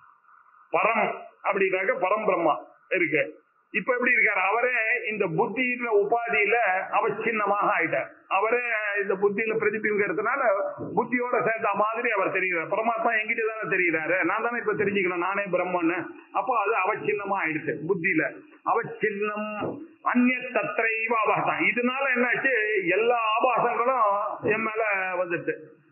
பரம் அப்படின்னாக்க பரம் பிரம்மா இருக்கு இப்ப எப்படி இருக்காரு அவரே இந்த புத்தியில உபாதியில அவச்சின்னமாக ஆயிட்டார் அவரே இந்த புத்தியில பிரதிபிங்கிறதுனால புத்தியோட சேர்ந்த மாதிரி அவர் தெரிகிறார் பரமாத்மா எங்கிட்ட தானே தெரிகிறாரு நான் தானே இப்ப தெரிஞ்சுக்கணும் நானே பிரம்மன்னு அப்போ அது அவச்சின்னமா ஆயிடுச்சு புத்தியில அவச்சின்னம் அந்நிய தத்ரைவ ஆபாசம் இதனால என்னாச்சு எல்லா ஆபாசங்களும் என் மேல வந்துட்டு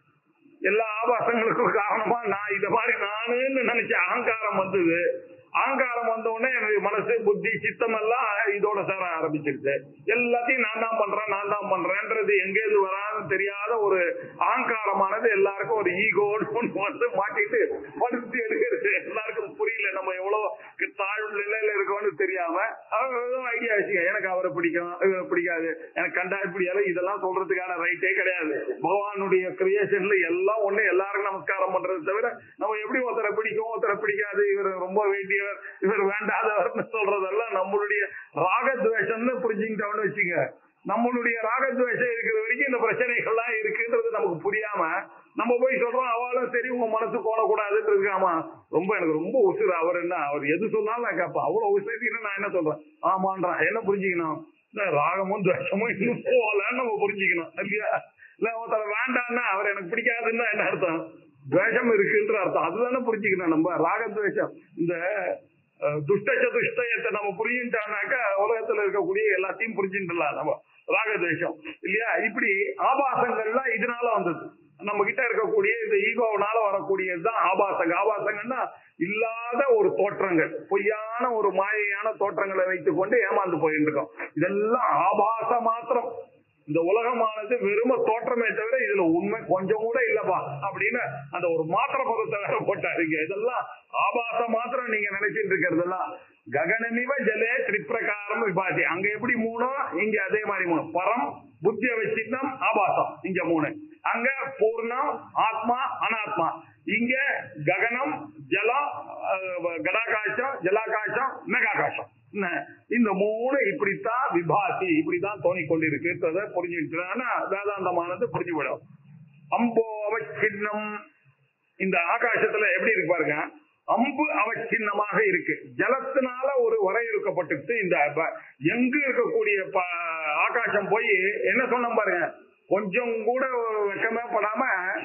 எல்லா ஆபாசங்களுக்கும் காரணமா நான் இத மாதிரி நானுன்னு நினைச்ச அகங்காரம் வந்தது அகங்காரம் வந்த உடனே எனக்கு மனசு புத்தி சித்தம் எல்லாம் இதோட சேர ஆரம்பிச்சிருச்சு எல்லாத்தையும் நான் தான் பண்றேன் நான் தான் பண்றேன்றது எங்கேருந்து வரான்னு தெரியாத ஒரு அகங்காரமானது எல்லாருக்கும் ஒரு ஈகோன்னு வந்து மாட்டிட்டு படுத்து எடுக்கிறது எல்லாருக்கும் புரியல நம்ம எவ்வளவு தாழ்வு நிலையில இருக்கோம்னு தெரியாம ஐடியா வச்சுக்க எனக்கு அவரை பிடிக்கும் இவரை பிடிக்காது எனக்கு கண்டா பிடிக்காது இதெல்லாம் சொல்றதுக்கான ரைட்டே கிடையாது பகவானுடைய கிரியேஷன்ல எல்லாம் ஒண்ணு எல்லாருக்கும் நமஸ்காரம் பண்றது தவிர நம்ம எப்படி ஒருத்தரை பிடிக்கும் ஒருத்தரை பிடிக்காது இவர் ரொம்ப வேண்டியவர் இவர் வேண்டாதவர்னு சொல்றதெல்லாம் நம்மளுடைய ராகத்வேஷம்னு புரிஞ்சுக்கிட்டோம்னு வச்சுங்க நம்மளுடைய ராகத்வேஷம் இருக்கிற வரைக்கும் இந்த பிரச்சனைகள்லாம் இருக்குன்றது நமக்கு புரியாம நம்ம போய் சொல்றோம் அவளும் சரி உங்க மனசு கோணக்கூடாதுன்றது ஆமா ரொம்ப எனக்கு ரொம்ப உசுறு அவர் என்ன அவர் எது சொன்னாலும் நான் கேட்பேன் அவ்வளவு உசுரின்னு நான் என்ன சொல்றேன் ஆமான்றான் என்ன புரிஞ்சுக்கணும் இந்த ராகமும் துவேஷமும் இன்னும் போகலன்னு நம்ம புரிஞ்சுக்கணும் இல்லையா இல்ல ஒருத்தர் வேண்டாம்னா அவர் எனக்கு பிடிக்காதுன்னா என்ன அர்த்தம் துவேஷம் இருக்குன்ற அர்த்தம் அதுதானே புரிஞ்சுக்கணும் நம்ம ராகத்வேஷம் இந்த அஹ், துஷ்ட சதுஷ்டயத்தை நம்ம புரிஞ்சுட்டானாக்கா உலகத்துல இருக்கக்கூடிய எல்லாத்தையும் புரிஞ்சுட்டுலாம் நம்ம ராகத்வேஷம் இல்லையா இப்படி ஆபாசங்கள்லாம் இதனால வந்தது நம்ம கிட்ட இருக்கக்கூடிய இந்த ஈகோவனால வரக்கூடியதுதான் ஆபாசங்க ஆபாசங்கன்னா இல்லாத ஒரு தோற்றங்கள் பொய்யான ஒரு மாயையான தோற்றங்களை வைத்துக் கொண்டு ஏமாந்து போயிட்டு இருக்கோம் இதெல்லாம் ஆபாச மாத்திரம் இந்த உலகமானது வெறும தோற்றமே தவிர இதுல உண்மை கொஞ்சம் கூட இல்லப்பா அப்படின்னு அந்த ஒரு மாத்திர பதத்தை வேற போட்டாருங்க இதெல்லாம் ஆபாச மாத்திரம் நீங்க நினைச்சிட்டு இருக்கிறதெல்லாம் ககனமிவ ஜலே திரிப்பிரகாரம் விபாதி அங்க எப்படி மூணோ இங்க அதே மாதிரி மூணு பரம் புத்திய வச்சிருந்தம் ஆபாசம் இங்க மூணு அங்க பூர்ணம் ஆத்மா அனாத்மா இங்க ககனம் ஜலம் அஹ், கடாகாசம் ஜலாகாசம் மெகாகாசம் என்ன? இந்த மூணு இப்படித்தான் விபாசி இப்படித்தான் தோணிக் கொண்டிருக்குன்றத புரிஞ்சுக்கிட்டா வேதாந்தமானது புரிஞ்சுவிடும் அம்போ அவச்சின்னம் இந்த ஆகாசத்துல எப்படி இருக்கு பாருங்க அம்பு அவச்சின்னமாக இருக்கு ஜலத்தினால ஒரு வரையறுக்கப்பட்டுட்டு இந்த ப- எங்கு இருக்கக்கூடிய ப- ஆகாசம் போய் என்ன சொன்னோம் பாருங்க கொஞ்சம் கூட வெக்கமே படாம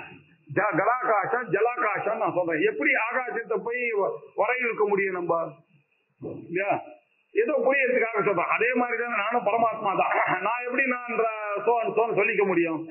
ஜ- கலாகாசம் ஜலாகாசம் நான் சொல்றேன் எப்படி ஆகாசத்தை போய் வ- வரையறுக்க முடியும் நம்ம இல்லையா ஏதோ புரியறதுக்காக சொல்றேன் அதே மாதிரி தான் நானும் பரமாத்மா தான் நான் எப்படி நான் சோன் சோன் சொல்லிக்க முடியும்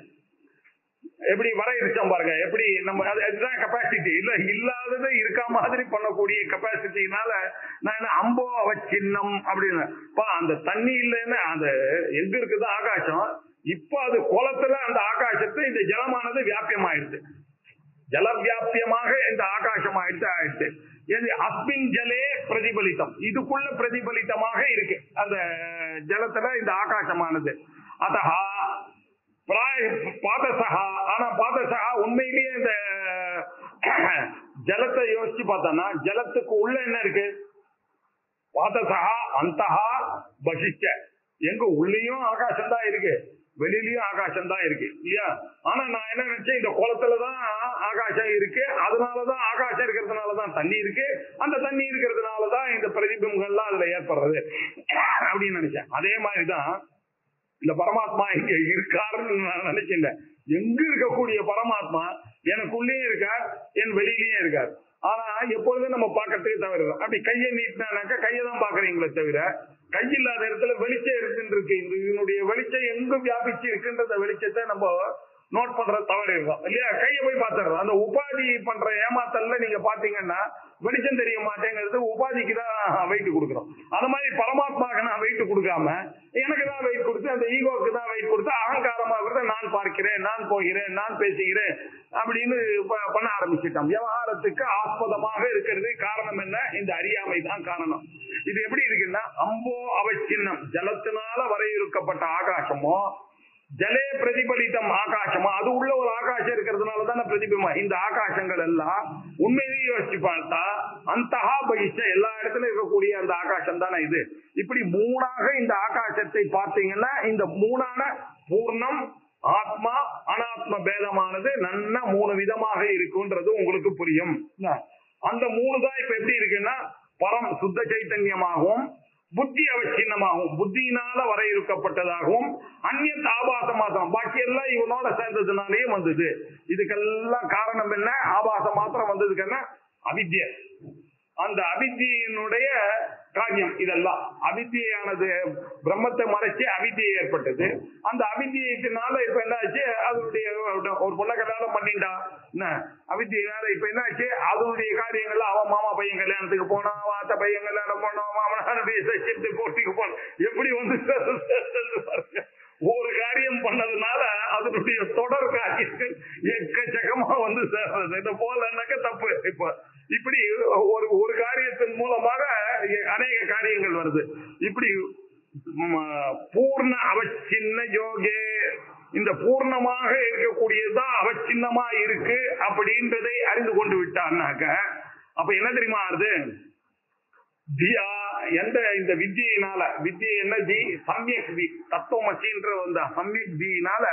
எப்படி வரையறுச்சோம் பாருங்க எப்படி நம்ம அது- அதுதான் கெப்பாசிட்டி இல்ல இல்லாதது இருக்க மாதிரி பண்ணக்கூடிய கெப்பாசிட்டினால நான் என்ன அம்போ அவச்சின்னம் அப்படின்னு பா அந்த தண்ணி இல்லைன்னு அந்த எங்க இருக்குது ஆகாசம் இப்ப அது குளத்துல அந்த ஆகாசத்தை இந்த ஜலமானது வியாபியமாயிடுது ஜலவியாபியமாக இந்த ஆகாசம் ஆயிடுச்சு ஆயிடுச்சு இது அஸ்மின் ஜலே பிரதிபலித்தம் இதுக்குள்ள பிரதிபலித்தமாக இருக்கு அந்த ஜலத்துல இந்த ஆகாசமானது அதஹா பிராய பாதசகா ஆனா பாதசகா உண்மையிலேயே இந்த ஜலத்தை யோசிச்சு பார்த்தோம்னா ஜலத்துக்கு உள்ள என்ன இருக்கு பாதசகா அந்தஹா பசிஷ்ட எங்க உள்ளேயும் ஆகாசம் தான் இருக்கு வெளியிலயும் ஆகாசம் தான் இருக்கு இல்லையா ஆனா நான் என்ன நினைச்சேன் இந்த குளத்துலதான் ஆகாசம் இருக்கு அதனாலதான் ஆகாசம் இருக்கிறதுனாலதான் தண்ணி இருக்கு அந்த தண்ணி இருக்கிறதுனாலதான் இந்த பிரதிபிம்பங்கள்லாம் அதுல ஏற்படுறது அப்படின்னு நினைச்சேன் அதே மாதிரிதான் இந்த பரமாத்மா இங்க இருக்காருன்னு நான் நினைக்கின்றேன் எங்க இருக்கக்கூடிய பரமாத்மா எனக்குள்ளேயும் இருக்கார் என் வெளியிலயும் இருக்கார் ஆனா எப்பொழுதும் நம்ம பார்க்கறதுக்கு தவறுதான் அப்படி கையை நீட்டினாக்கா கையை தான் பாக்குறீங்களே தவிர கை இல்லாத இடத்துல வெளிச்சம் இருக்குன்னு இருக்கு இந்த இதனுடைய வெளிச்சம் எங்க வியாபிச்சு இருக்குன்றத வெளிச்சத்தை நம்ம நோட் பண்ற தவறு இருக்கும் இல்லையா கையை போய் பார்த்துறோம் அந்த உபாதி பண்ற ஏமாத்தல்ல நீங்க பாத்தீங்கன்னா வெளிச்சம் தெரிய மாட்டேங்கிறது உபாதிக்கு தான் வெயிட் கொடுக்குறோம் அந்த மாதிரி பரமாத்மாவுக்கு நான் வெயிட் கொடுக்காம எனக்கு தான் வெயிட் கொடுத்து அந்த ஈகோக்கு தான் வெயிட் கொடுத்து அகங்காரமாக நான் பார்க்கிறேன் நான் போகிறேன் நான் பேசுகிறேன் அப்படின்னு ப- பண்ண ஆரம்பிச்சிட்டோம் விவகாரத்துக்கு ஆஸ்பதமாக இருக்கிறது காரணம் என்ன இந்த அறியாமை தான் காரணம் இது எப்படி இருக்குன்னா அம்போ அவச்சின்னம் ஜலத்தினால வரையறுக்கப்பட்ட ஆகாசமோ ஜலே பிரதிபலித்தம் ஆகாசமா அது உள்ள ஒரு ஆகாசம் இருக்கிறதுனால தானே பிரதிபிம்பம் இந்த ஆகாசங்கள் எல்லாம் உண்மையிலேயே யோசிச்சு பார்த்தா அந்தஹா பகிஷ்ட எல்லா இடத்துல இருக்கக்கூடிய அந்த ஆகாசம் தானே இது இப்படி மூணாக இந்த ஆகாசத்தை பார்த்தீங்கன்னா இந்த மூணான பூர்ணம் ஆத்மா அனாத்ம பேதமானது நன்ன மூணு விதமாக இருக்குன்றது உங்களுக்கு புரியும் என்ன? அந்த மூணு தான் இப்ப எப்படி இருக்குன்னா பரம் சுத்த சைத்தன்யமாகவும் புத்தி அவச்சின்னமாகவும் புத்தியினால வரையறுக்கப்பட்டதாகவும் அந்நிய ஆபாசமாத்திரம் பாக்கி எல்லாம் இவனோட சேர்ந்ததுனாலேயே வந்தது இதுக்கெல்லாம் காரணம் என்ன ஆபாச மாத்திரம் வந்ததுக்கு என்ன அவித்ய அந்த அவித்தியினுடைய காரியம் இதெல்லாம் அவித்தியானது பிரம்மத்தை மறைச்சு அவித்தியை ஏற்பட்டது அந்த அவித்தியத்தினால இப்ப என்ன ஆச்சு அதனுடைய ஒரு பொண்ணை கல்யாணம் பண்ணிண்டா என்ன அவித்தியினால இப்ப என்ன ஆச்சு அதனுடைய காரியங்கள்ல அவன் மாமா பையன் கல்யாணத்துக்கு போனான் அவன் அத்தை பையன் கல்யாணம் போனான் மாமனாருடைய சச்சியத்தை போட்டிக்கு போனான் எப்படி வந்து சேர்ந்தது பாருங்க ஒரு காரியம் பண்ணதுனால அதனுடைய தொடர் காரியங்கள் எக்கச்சக்கமா வந்து சேர்றது இந்த போலன்னாக்க தப்பு இப்ப இப்படி ஒரு ஒரு காரியத்தின் மூலமாக அநேக காரியங்கள் வருது இப்படி ம், பூர்ண அவச்சின்ன யோகே இந்த பூர்ணமாக இருக்கக்கூடியதுதான் அவச்சின்னமா இருக்கு அப்படின்றதை அறிந்து கொண்டு விட்டான்னாக்க அப்ப என்ன தெரியுமா ஆறுது தியா எந்த இந்த வித்தியினால வித்தியை என்ன தி சமயக் தி தத்துவமசின்ற அந்த சமயக் தியினால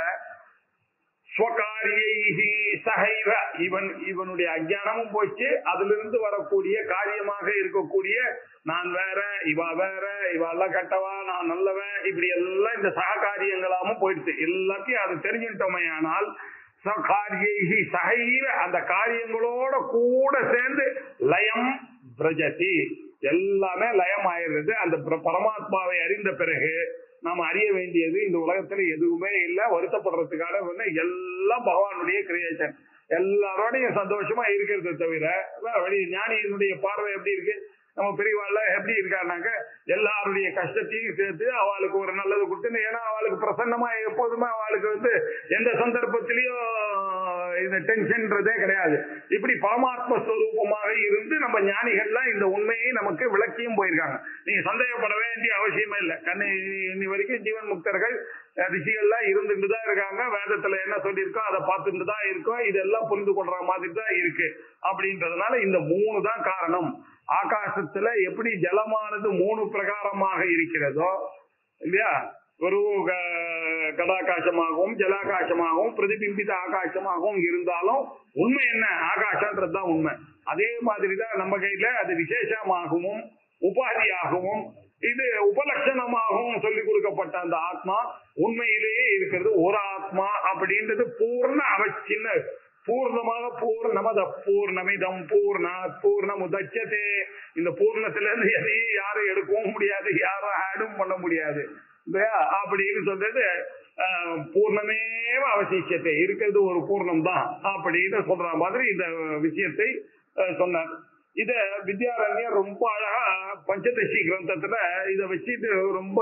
ஸ்வகாரியைஹி சகைவ இவன் இவனுடைய அஜ்ஞானமும் போச்சு அதிலிருந்து வரக்கூடிய காரியமாக இருக்கக்கூடிய நான் வேற இவ வேற இவ எல்லாம் கெட்டவா நான் நல்லவன் இப்படி எல்லாம் இந்த சககாரியங்களாமும் போயிடுச்சு எல்லாத்தையும் அது தெரிஞ்சுட்டோமே ஆனால் சகாரியைஹி சகைவ அந்த காரியங்களோட கூட சேர்ந்து லயம் பிரஜதி எல்லாமே லயம் ஆயிடுறது அந்த பிர- பரமாத்மாவை அறிந்த பிறகு நாம அறிய வேண்டியது இந்த உலகத்துல எதுவுமே இல்ல வருத்தப்படுறதுக்கான ஒண்ணு எல்லாம் பகவானுடைய கிரியேஷன் எல்லாரோடையும் சந்தோஷமா இருக்கிறத தவிர வேற வழி ஞானியினுடைய பார்வை எப்படி இருக்கு நம்ம பெரியவாள்ல எப்படி இருக்காருனாக்க எல்லாருடைய கஷ்டத்தையும் சேர்த்து அவளுக்கு ஒரு நல்லது கொடுத்து ஏன்னா அவளுக்கு பிரசன்னமா எப்போதுமே அவளுக்கு வந்து எந்த சந்தர்ப்பத்திலையும் இந்த டென்ஷன்றதே கிடையாது இப்படி பரமாத்ம ஸ்வரூபமாக இருந்து நம்ம ஞானிகள்லாம் இந்த உண்மையை நமக்கு விளக்கியும் போயிருக்காங்க நீங்க சந்தேகப்பட வேண்டிய அவசியமே இல்லை கண்ணு இன்னி வரைக்கும் ஜீவன் முக்தர்கள் அஹ், ரிஷிகள்லாம் இருந்துட்டு தான் இருக்காங்க வேதத்துல என்ன சொல்லியிருக்கோ அதை பார்த்துட்டு தான் இருக்கோம் இதெல்லாம் புரிந்து கொள்ற மாதிரி தான் இருக்கு அப்படின்றதுனால இந்த மூணு தான் காரணம் ஆகாசத்துல எப்படி ஜலமானது மூணு பிரகாரமாக இருக்கிறதோ இல்லையா ஒரு க- கடாகாசமாகவும் ஜலாகாசமாகவும் பிரதிபிம்பித ஆகாசமாகவும் இருந்தாலும் உண்மை என்ன ஆகாசன்றது தான் உண்மை அதே மாதிரி தான் நம்ம கையில அது விசேஷமாகவும் உபாதியாகவும் இது உபலட்சணமாகவும் சொல்லிக் கொடுக்கப்பட்ட அந்த ஆத்மா உண்மையிலேயே இருக்கிறது ஒரு ஆத்மா அப்படின்றது பூர்ண அவச்சின்ன பூர்ணமாக பூர்ணமத பூர்ணமிதம் பூர்ணா பூர்ணமுதச்சதே இந்த பூர்ணத்துல இருந்து எதையும் யாரும் எடுக்கவும் முடியாது யாரும் ஆடும் பண்ண முடியாது இல்லையா அப்படின்னு சொல்றது ஆஹ், பூர்ணமேவ அவசியத்தை இருக்கிறது ஒரு பூர்ணம் தான் அப்படின்னு சொல்ற மாதிரி இந்த விஷயத்தை ஆஹ், சொன்னார் இத வித்யாரண்யர் ரொம்ப அழகா பஞ்சதசி கிரந்தத்துல இத வச்சுட்டு ரொம்ப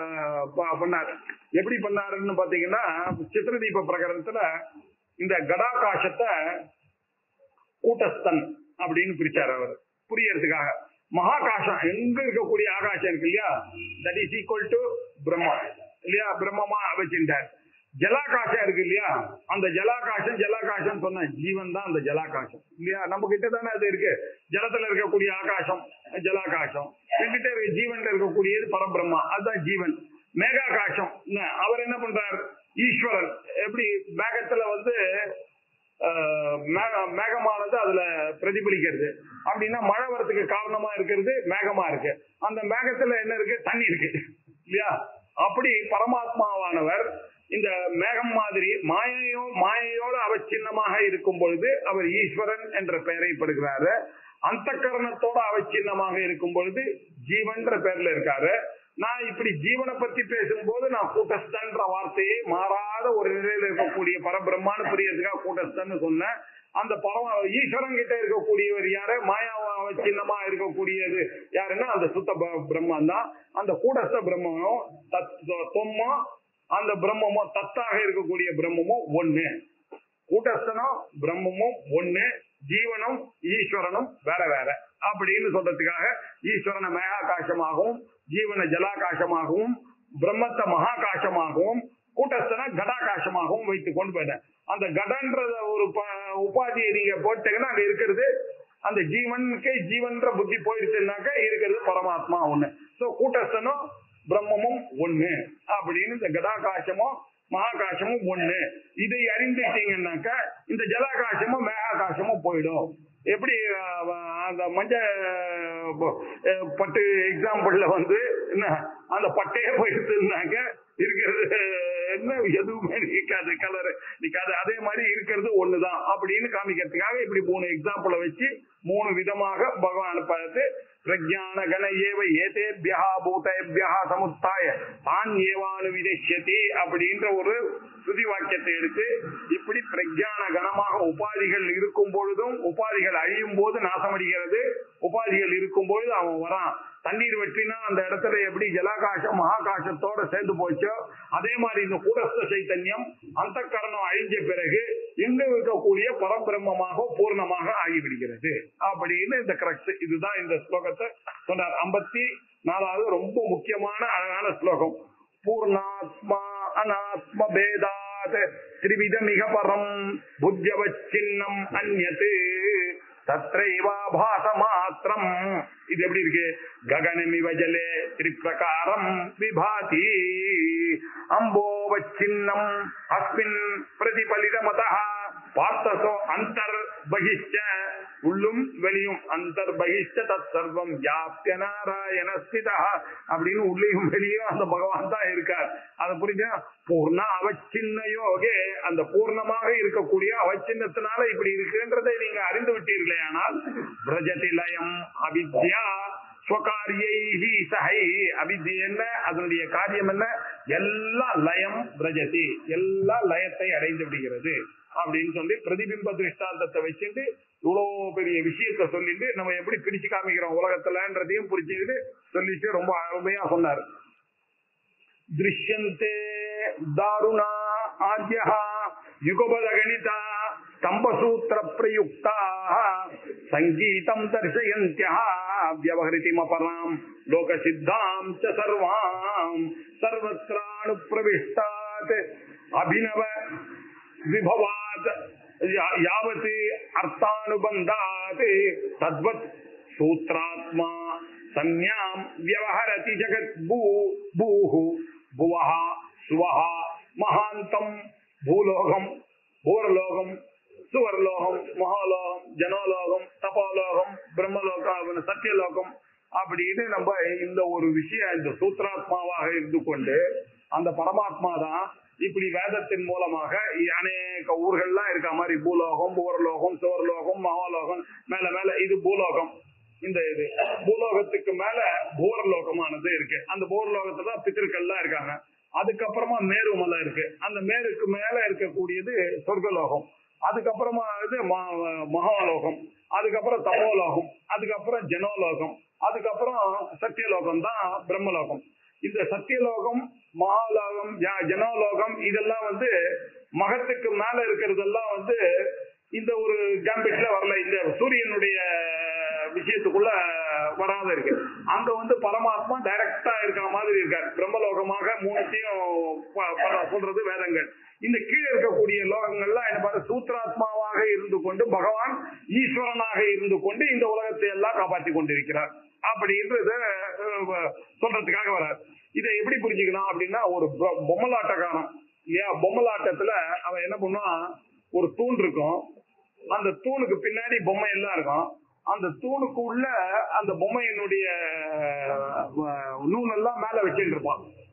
ப- பண்ணார் எப்படி பண்ணாருன்னு பாத்தீங்கன்னா சித்திரதீப பிரகரணத்துல இந்த கடாகாசத்தை கூட்டஸ்தன் அப்படின்னு பிரிச்சார் அவர் புரியறதுக்காக மகாகாசம் எங்க இருக்கக்கூடிய ஆகாசம் இருக்கு இல்லையா that is equal to Brahma இல்லையா பிரம்மமா வச்சுட்டார் ஜலாகாசம் இருக்கு இல்லையா அந்த ஜலாகாசம் ஜலாகாசம் சொன்ன ஜீவன் தான் அந்த ஜலாகாசம் இல்லையா நம்ம கிட்ட தானே அது இருக்கு ஜலத்துல இருக்கக்கூடிய ஆகாசம் ஜலாகாசம் என்கிட்ட இருக்க ஜீவன்ல இருக்கக்கூடியது பரபிரம்மா அதுதான் ஜீவன் மேகாகாசம் என்ன, அவர் என்ன பண்றார் ஈஸ்வரன் எப்படி மேகத்துல வந்து ஆஹ், மே- மேகமானது அதுல பிரதிபலிக்கிறது அப்படின்னா மழை வரதுக்கு காரணமா இருக்கிறது மேகமா இருக்கு அந்த மேகத்துல என்ன இருக்கு தண்ணி இருக்கு இல்லையா அப்படி பரமாத்மாவானவர் இந்த மேகம் மாதிரி மாயையோ மாயையோடு அவச்சின்னமாக இருக்கும் பொழுது அவர் ஈஸ்வரன் என்ற பெயரை படுகிறாரு அந்த கரணத்தோட அவச்சின்னமாக இருக்கும் பொழுது ஜீவன்ற பேர்ல இருக்காரு நான் இப்படி ஜீவனை பத்தி பேசும்போது நான் கூட்டஸ்தன்ற வார்த்தையை மாறாத ஒரு நிலையில இருக்கக்கூடிய பரபிரம்மான்னு புரியறதுக்காக கூட்டஸ்தன்னு சொன்னேன் அந்த பரம ஈஸ்வரன் கிட்ட இருக்கக்கூடியவர் யாரு மாயாவ சின்னமா இருக்கக்கூடியது யாருன்னா அந்த சுத்த ப- பிரம்மன் தான் அந்த கூடஸ்த பிரம்மனும் தத் தொம்மும் அந்த பிரம்மமும் தத்தாக இருக்கக்கூடிய பிரம்மமும் ஒண்ணு கூட்டஸ்தனும் பிரம்மமும் ஒண்ணு ஜீவனும் ஈஸ்வரனும் வேற வேற அப்படின்னு சொல்றதுக்காக ஈஸ்வரனை மேகாகாசமாகவும் ஜீவனை ஜலாகாசமாகவும் பிரம்மத்தை மகாகாசமாகவும் கூட்டஸ்தனை கடாகாசமாகவும் வைத்து கொண்டு போயிட்டேன் அந்த கடன்றத ஒரு ப- உபாதியை நீங்க போட்டீங்கன்னா அங்க இருக்கிறது அந்த ஜீவனுக்கே ஜீவன்ற புத்தி போயிடுச்சுனாக்க இருக்கிறது பரமாத்மா ஒண்ணு சோ கூட்டஸ்தனும் பிரம்மமும் ஒண்ணு அப்படின்னு இந்த கடாகாசமும் மகாகாசமும் ஒண்ணு இதை அறிந்துட்டீங்கன்னாக்க இந்த ஜலாகாசமும் மேகாகாசமும் போயிடும் எப்படி அஹ், அந்த மஞ்ச அஹ், பட்டு எக்ஸாம்பிள்ல வந்து என்ன அந்த பட்டையே போயிடுச்சுனாக்க இருக்கிறது என்ன எதுவுமே நிக்காது கலர் நிக்காது அதே மாதிரி இருக்கிறது ஒண்ணுதான் அப்படின்னு காமிக்கிறதுக்காக இப்படி மூணு எக்ஸாம்பிள வச்சு மூணு விதமாக பகவான் பார்த்து பிரஜான கண ஏவ ஏதேபியா பூதேபியா சமுத்தாய தான் ஏவானு விதேசியதி அப்படின்ற ஒரு ஸ்ருதி வாக்கியத்தை எடுத்து இப்படி பிரஜான கணமாக உபாதிகள் இருக்கும் பொழுதும் உபாதிகள் அழியும் போது நாசமடைகிறது உபாதிகள் இருக்கும் பொழுது அவன் வரான் தண்ணீர் வெட்டினா அந்த இடத்துல எப்படி ஜலாகாசம் மகாகாசத்தோட சேர்ந்து போச்சோ அதே மாதிரி இந்த கூடஸ்த சைத்தன்யம் அந்த கரணம் அழிஞ்ச பிறகு எங்க இருக்கக்கூடிய பரபிரம்மமாக பூர்ணமாக ஆகிவிடுகிறது அப்படின்னு இந்த கிரக்ஸ் இதுதான் இந்த ஸ்லோகத்தை சொன்னார் ஐம்பத்தி நாலாவது ரொம்ப முக்கியமான அழகான ஸ்லோகம் பூர்ணாத்மா அனாத்ம பேதாத் திரிவிதமிக பரம் புத்தியவச்சின்னம் அந்நது தத்ரைவாபாச மாத்திரம் இது எப்படி இருக்கு ககனமிவ ஜலே திரிப்பிரகாரம் விபாதி அம்போவச்சின்னம் அஸ்மின் பிரதிபலிதமதா பார்த்தசோ அந்தர் பகிஷ்ட உள்ளும் வெளியும் அந்தர் பகிஷ்ட தத் சர்வம் வியாபிய நாராயண ஸ்திதா அப்படின்னு உள்ளேயும் வெளியும் அந்த பகவான் தான் இருக்கார் அதை புரிஞ்சா பூர்ண அவச்சின்ன யோகே அந்த பூர்ணமாக இருக்கக்கூடிய அவச்சின்னத்தினால இப்படி இருக்குன்றதை நீங்க அறிந்து விட்டீர்களே ஆனால் பிரஜதி லயம் அவித்யா ஸ்வகாரியை சஹை அவித்யை என்ன அதனுடைய காரியம் என்ன எல்லா லயம் பிரஜதி எல்லா லயத்தை அடைந்து விடுகிறது அப்படின்னு சொல்லி பிரதிபிம்ப திருஷ்டாந்தத்தை வச்சுட்டு இவ்வளவு பெரிய விஷயத்த சொல்லிட்டு நம்ம எப்படி பிரிச்சு காமிக்கிறோம் உலகத்துலன்றதையும் புரிச்சுக்கிட்டு சொல்லிட்டு ரொம்ப அருமையா சொன்னார் திருஷ்யந்தே தாருணா ஆத்யா யுகபத கணிதா स्तम्भसूत्र प्रयुक्ता संगीतम दर्शयन्त्या व्यवहृतिमपराम् लोकसिद्धाम् च सर्वाम् सर्वत्रानुप्रविष्टात् अभिनव विभवात् या- यावत् अर्थानुबन्धात् तद्वत् सूत्रात्मा संज्ञाम् व्यवहरति जगत् भू भूः भुवः सुवः महान्तम् भूलोकम् பூரலோகம் சுவர்லோகம் மகாலோகம் ஜனோலோகம் தபோலோகம் பிரம்மலோகம் சத்தியலோகம் அப்படின்னு நம்ம இந்த ஒரு விஷயம் இந்த சூத்ராத்மாவாக இருந்து கொண்டு அந்த பரமாத்மா தான் இப்படி வேதத்தின் மூலமாக அநேக ஊர்கள்லாம் இருக்க மாதிரி பூலோகம் பூரலோகம் சுவர்லோகம் மகாலோகம் மேல மேல இது பூலோகம் இந்த இது பூலோகத்துக்கு மேல பூரலோகமானது இருக்கு அந்த பூரலோகத்துல பித்திருக்கள்லாம் இருக்காங்க அதுக்கப்புறமா மேருமலை இருக்கு அந்த மேருக்கு மேல இருக்கக்கூடியது சொர்க்கலோகம் அதுக்கப்புறமா இது ம- மகாலோகம் அதுக்கப்புறம் தபோலோகம் அதுக்கப்புறம் ஜனோலோகம் அதுக்கப்புறம் சத்தியலோகம் தான் பிரம்மலோகம் இந்த சத்தியலோகம் மகாலோகம் ஜ- ஜனோலோகம் இதெல்லாம் வந்து மகத்துக்கு மேல இருக்கிறதெல்லாம் வந்து இந்த ஒரு கேம்பிட்ல வரல இந்த சூரியனுடைய விஷயத்துக்குள்ள வராத இருக்கு அங்க வந்து பரமாத்மா டைரக்டா இருக்கிற மாதிரி இருக்கார் பிரம்மலோகமாக மூணுத்தையும் ப- ப- சொல்றது வேதங்கள் இந்த கீழே இருக்கக்கூடிய லோகங்கள்லாம் என்ன பாரு சூத்ராத்மாவாக இருந்து கொண்டு பகவான் ஈஸ்வரனாக இருந்து கொண்டு இந்த உலகத்தை எல்லாம் காப்பாற்றி கொண்டிருக்கிறார் அப்படின்றத அஹ், சொல்றதுக்காக வரார் இதை எப்படி புரிஞ்சுக்கலாம் அப்படின்னா ஒரு பொ- பொம்மலாட்டக்காரன் இல்லையா பொம்மலாட்டத்துல அவன் என்ன பண்ணுவான் ஒரு தூண் இருக்கும் அந்த தூணுக்கு பின்னாடி பொம்மை எல்லாம் இருக்கும் அந்த தூணுக்கு உள்ள அந்த பொம்மையினுடைய அஹ், நூல் எல்லாம் மேல வச்சுட்டு இருப்பான்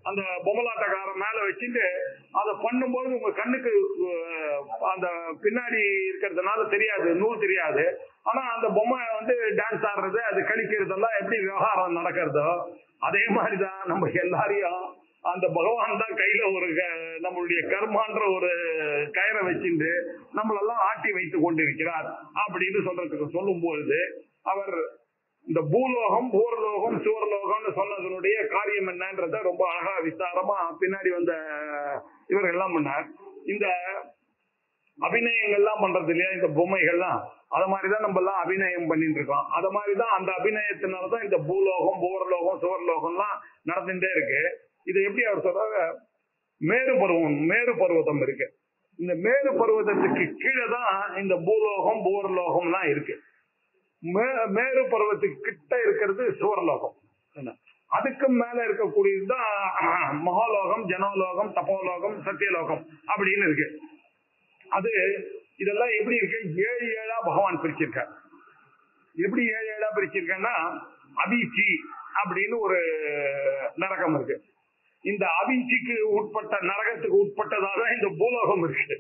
அந்த பொம்மலாட்டக்காரன் மேல வச்சுட்டு அதை பண்ணும்போது உங்க கண்ணுக்கு அஹ், அந்த பின்னாடி இருக்கிறதுனால தெரியாது நூல் தெரியாது ஆனா அந்த பொம்மை வந்து டான்ஸ் ஆடுறது அது கழிக்கிறதெல்லாம் எப்படி விவகாரம் நடக்கிறதோ அதே மாதிரிதான் நம்ம எல்லாரையும் அந்த பகவான் தான் கையில ஒரு க- நம்மளுடைய கர்மான்ற ஒரு கயிறை வச்சுட்டு நம்மளெல்லாம் ஆட்டி வைத்துக் கொண்டிருக்கிறார் அப்படின்னு சொல்றதுக்கு சொல்லும் பொழுது அவர் இந்த பூலோகம் பூர்லோகம் சுவர்லோகம்னு சொன்னதனுடைய காரியம் என்னன்றத ரொம்ப அழகா விஸ்தாரமா பின்னாடி வந்த இவர்கள் எல்லாம் பண்ணார் இந்த அபிநயங்கள்லாம் பண்றது இல்லையா இந்த பொம்மைகள்லாம் அத மாதிரிதான் நம்ம எல்லாம் அபிநயம் பண்ணிட்டு இருக்கோம் அத மாதிரிதான் அந்த அபிநயத்தினாலதான் இந்த பூலோகம் பூர்லோகம் சுவர்லோகம்லாம் நடந்துட்டே இருக்கு இது எப்படி அவர் சொல்றாரு மேரு பருவம் மேரு பர்வதம் இருக்கு இந்த மேரு பர்வதத்துக்கு கீழே தான் இந்த பூலோகம் பூர்லோகம்லாம் இருக்கு மே- மேரு பர்வத்துக்கு கிட்ட இருக்கிறது சுவர்லோகம் என்ன? அதுக்கு மேல இருக்கக்கூடியதுதான் மகாலோகம் ஜனோலோகம் தபோலோகம் சத்தியலோகம் அப்படின்னு இருக்கு அது இதெல்லாம் எப்படி இருக்கு ஏழு ஏழா பகவான் பிரிச்சிருக்கார் எப்படி ஏழு ஏழா பிரிச்சிருக்கேன்னா அபிச்சி அப்படின்னு ஒரு நரகம் இருக்கு இந்த அபிச்சிக்கு உட்பட்ட நரகத்துக்கு உட்பட்டதாக தான் இந்த பூலோகம் இருக்கு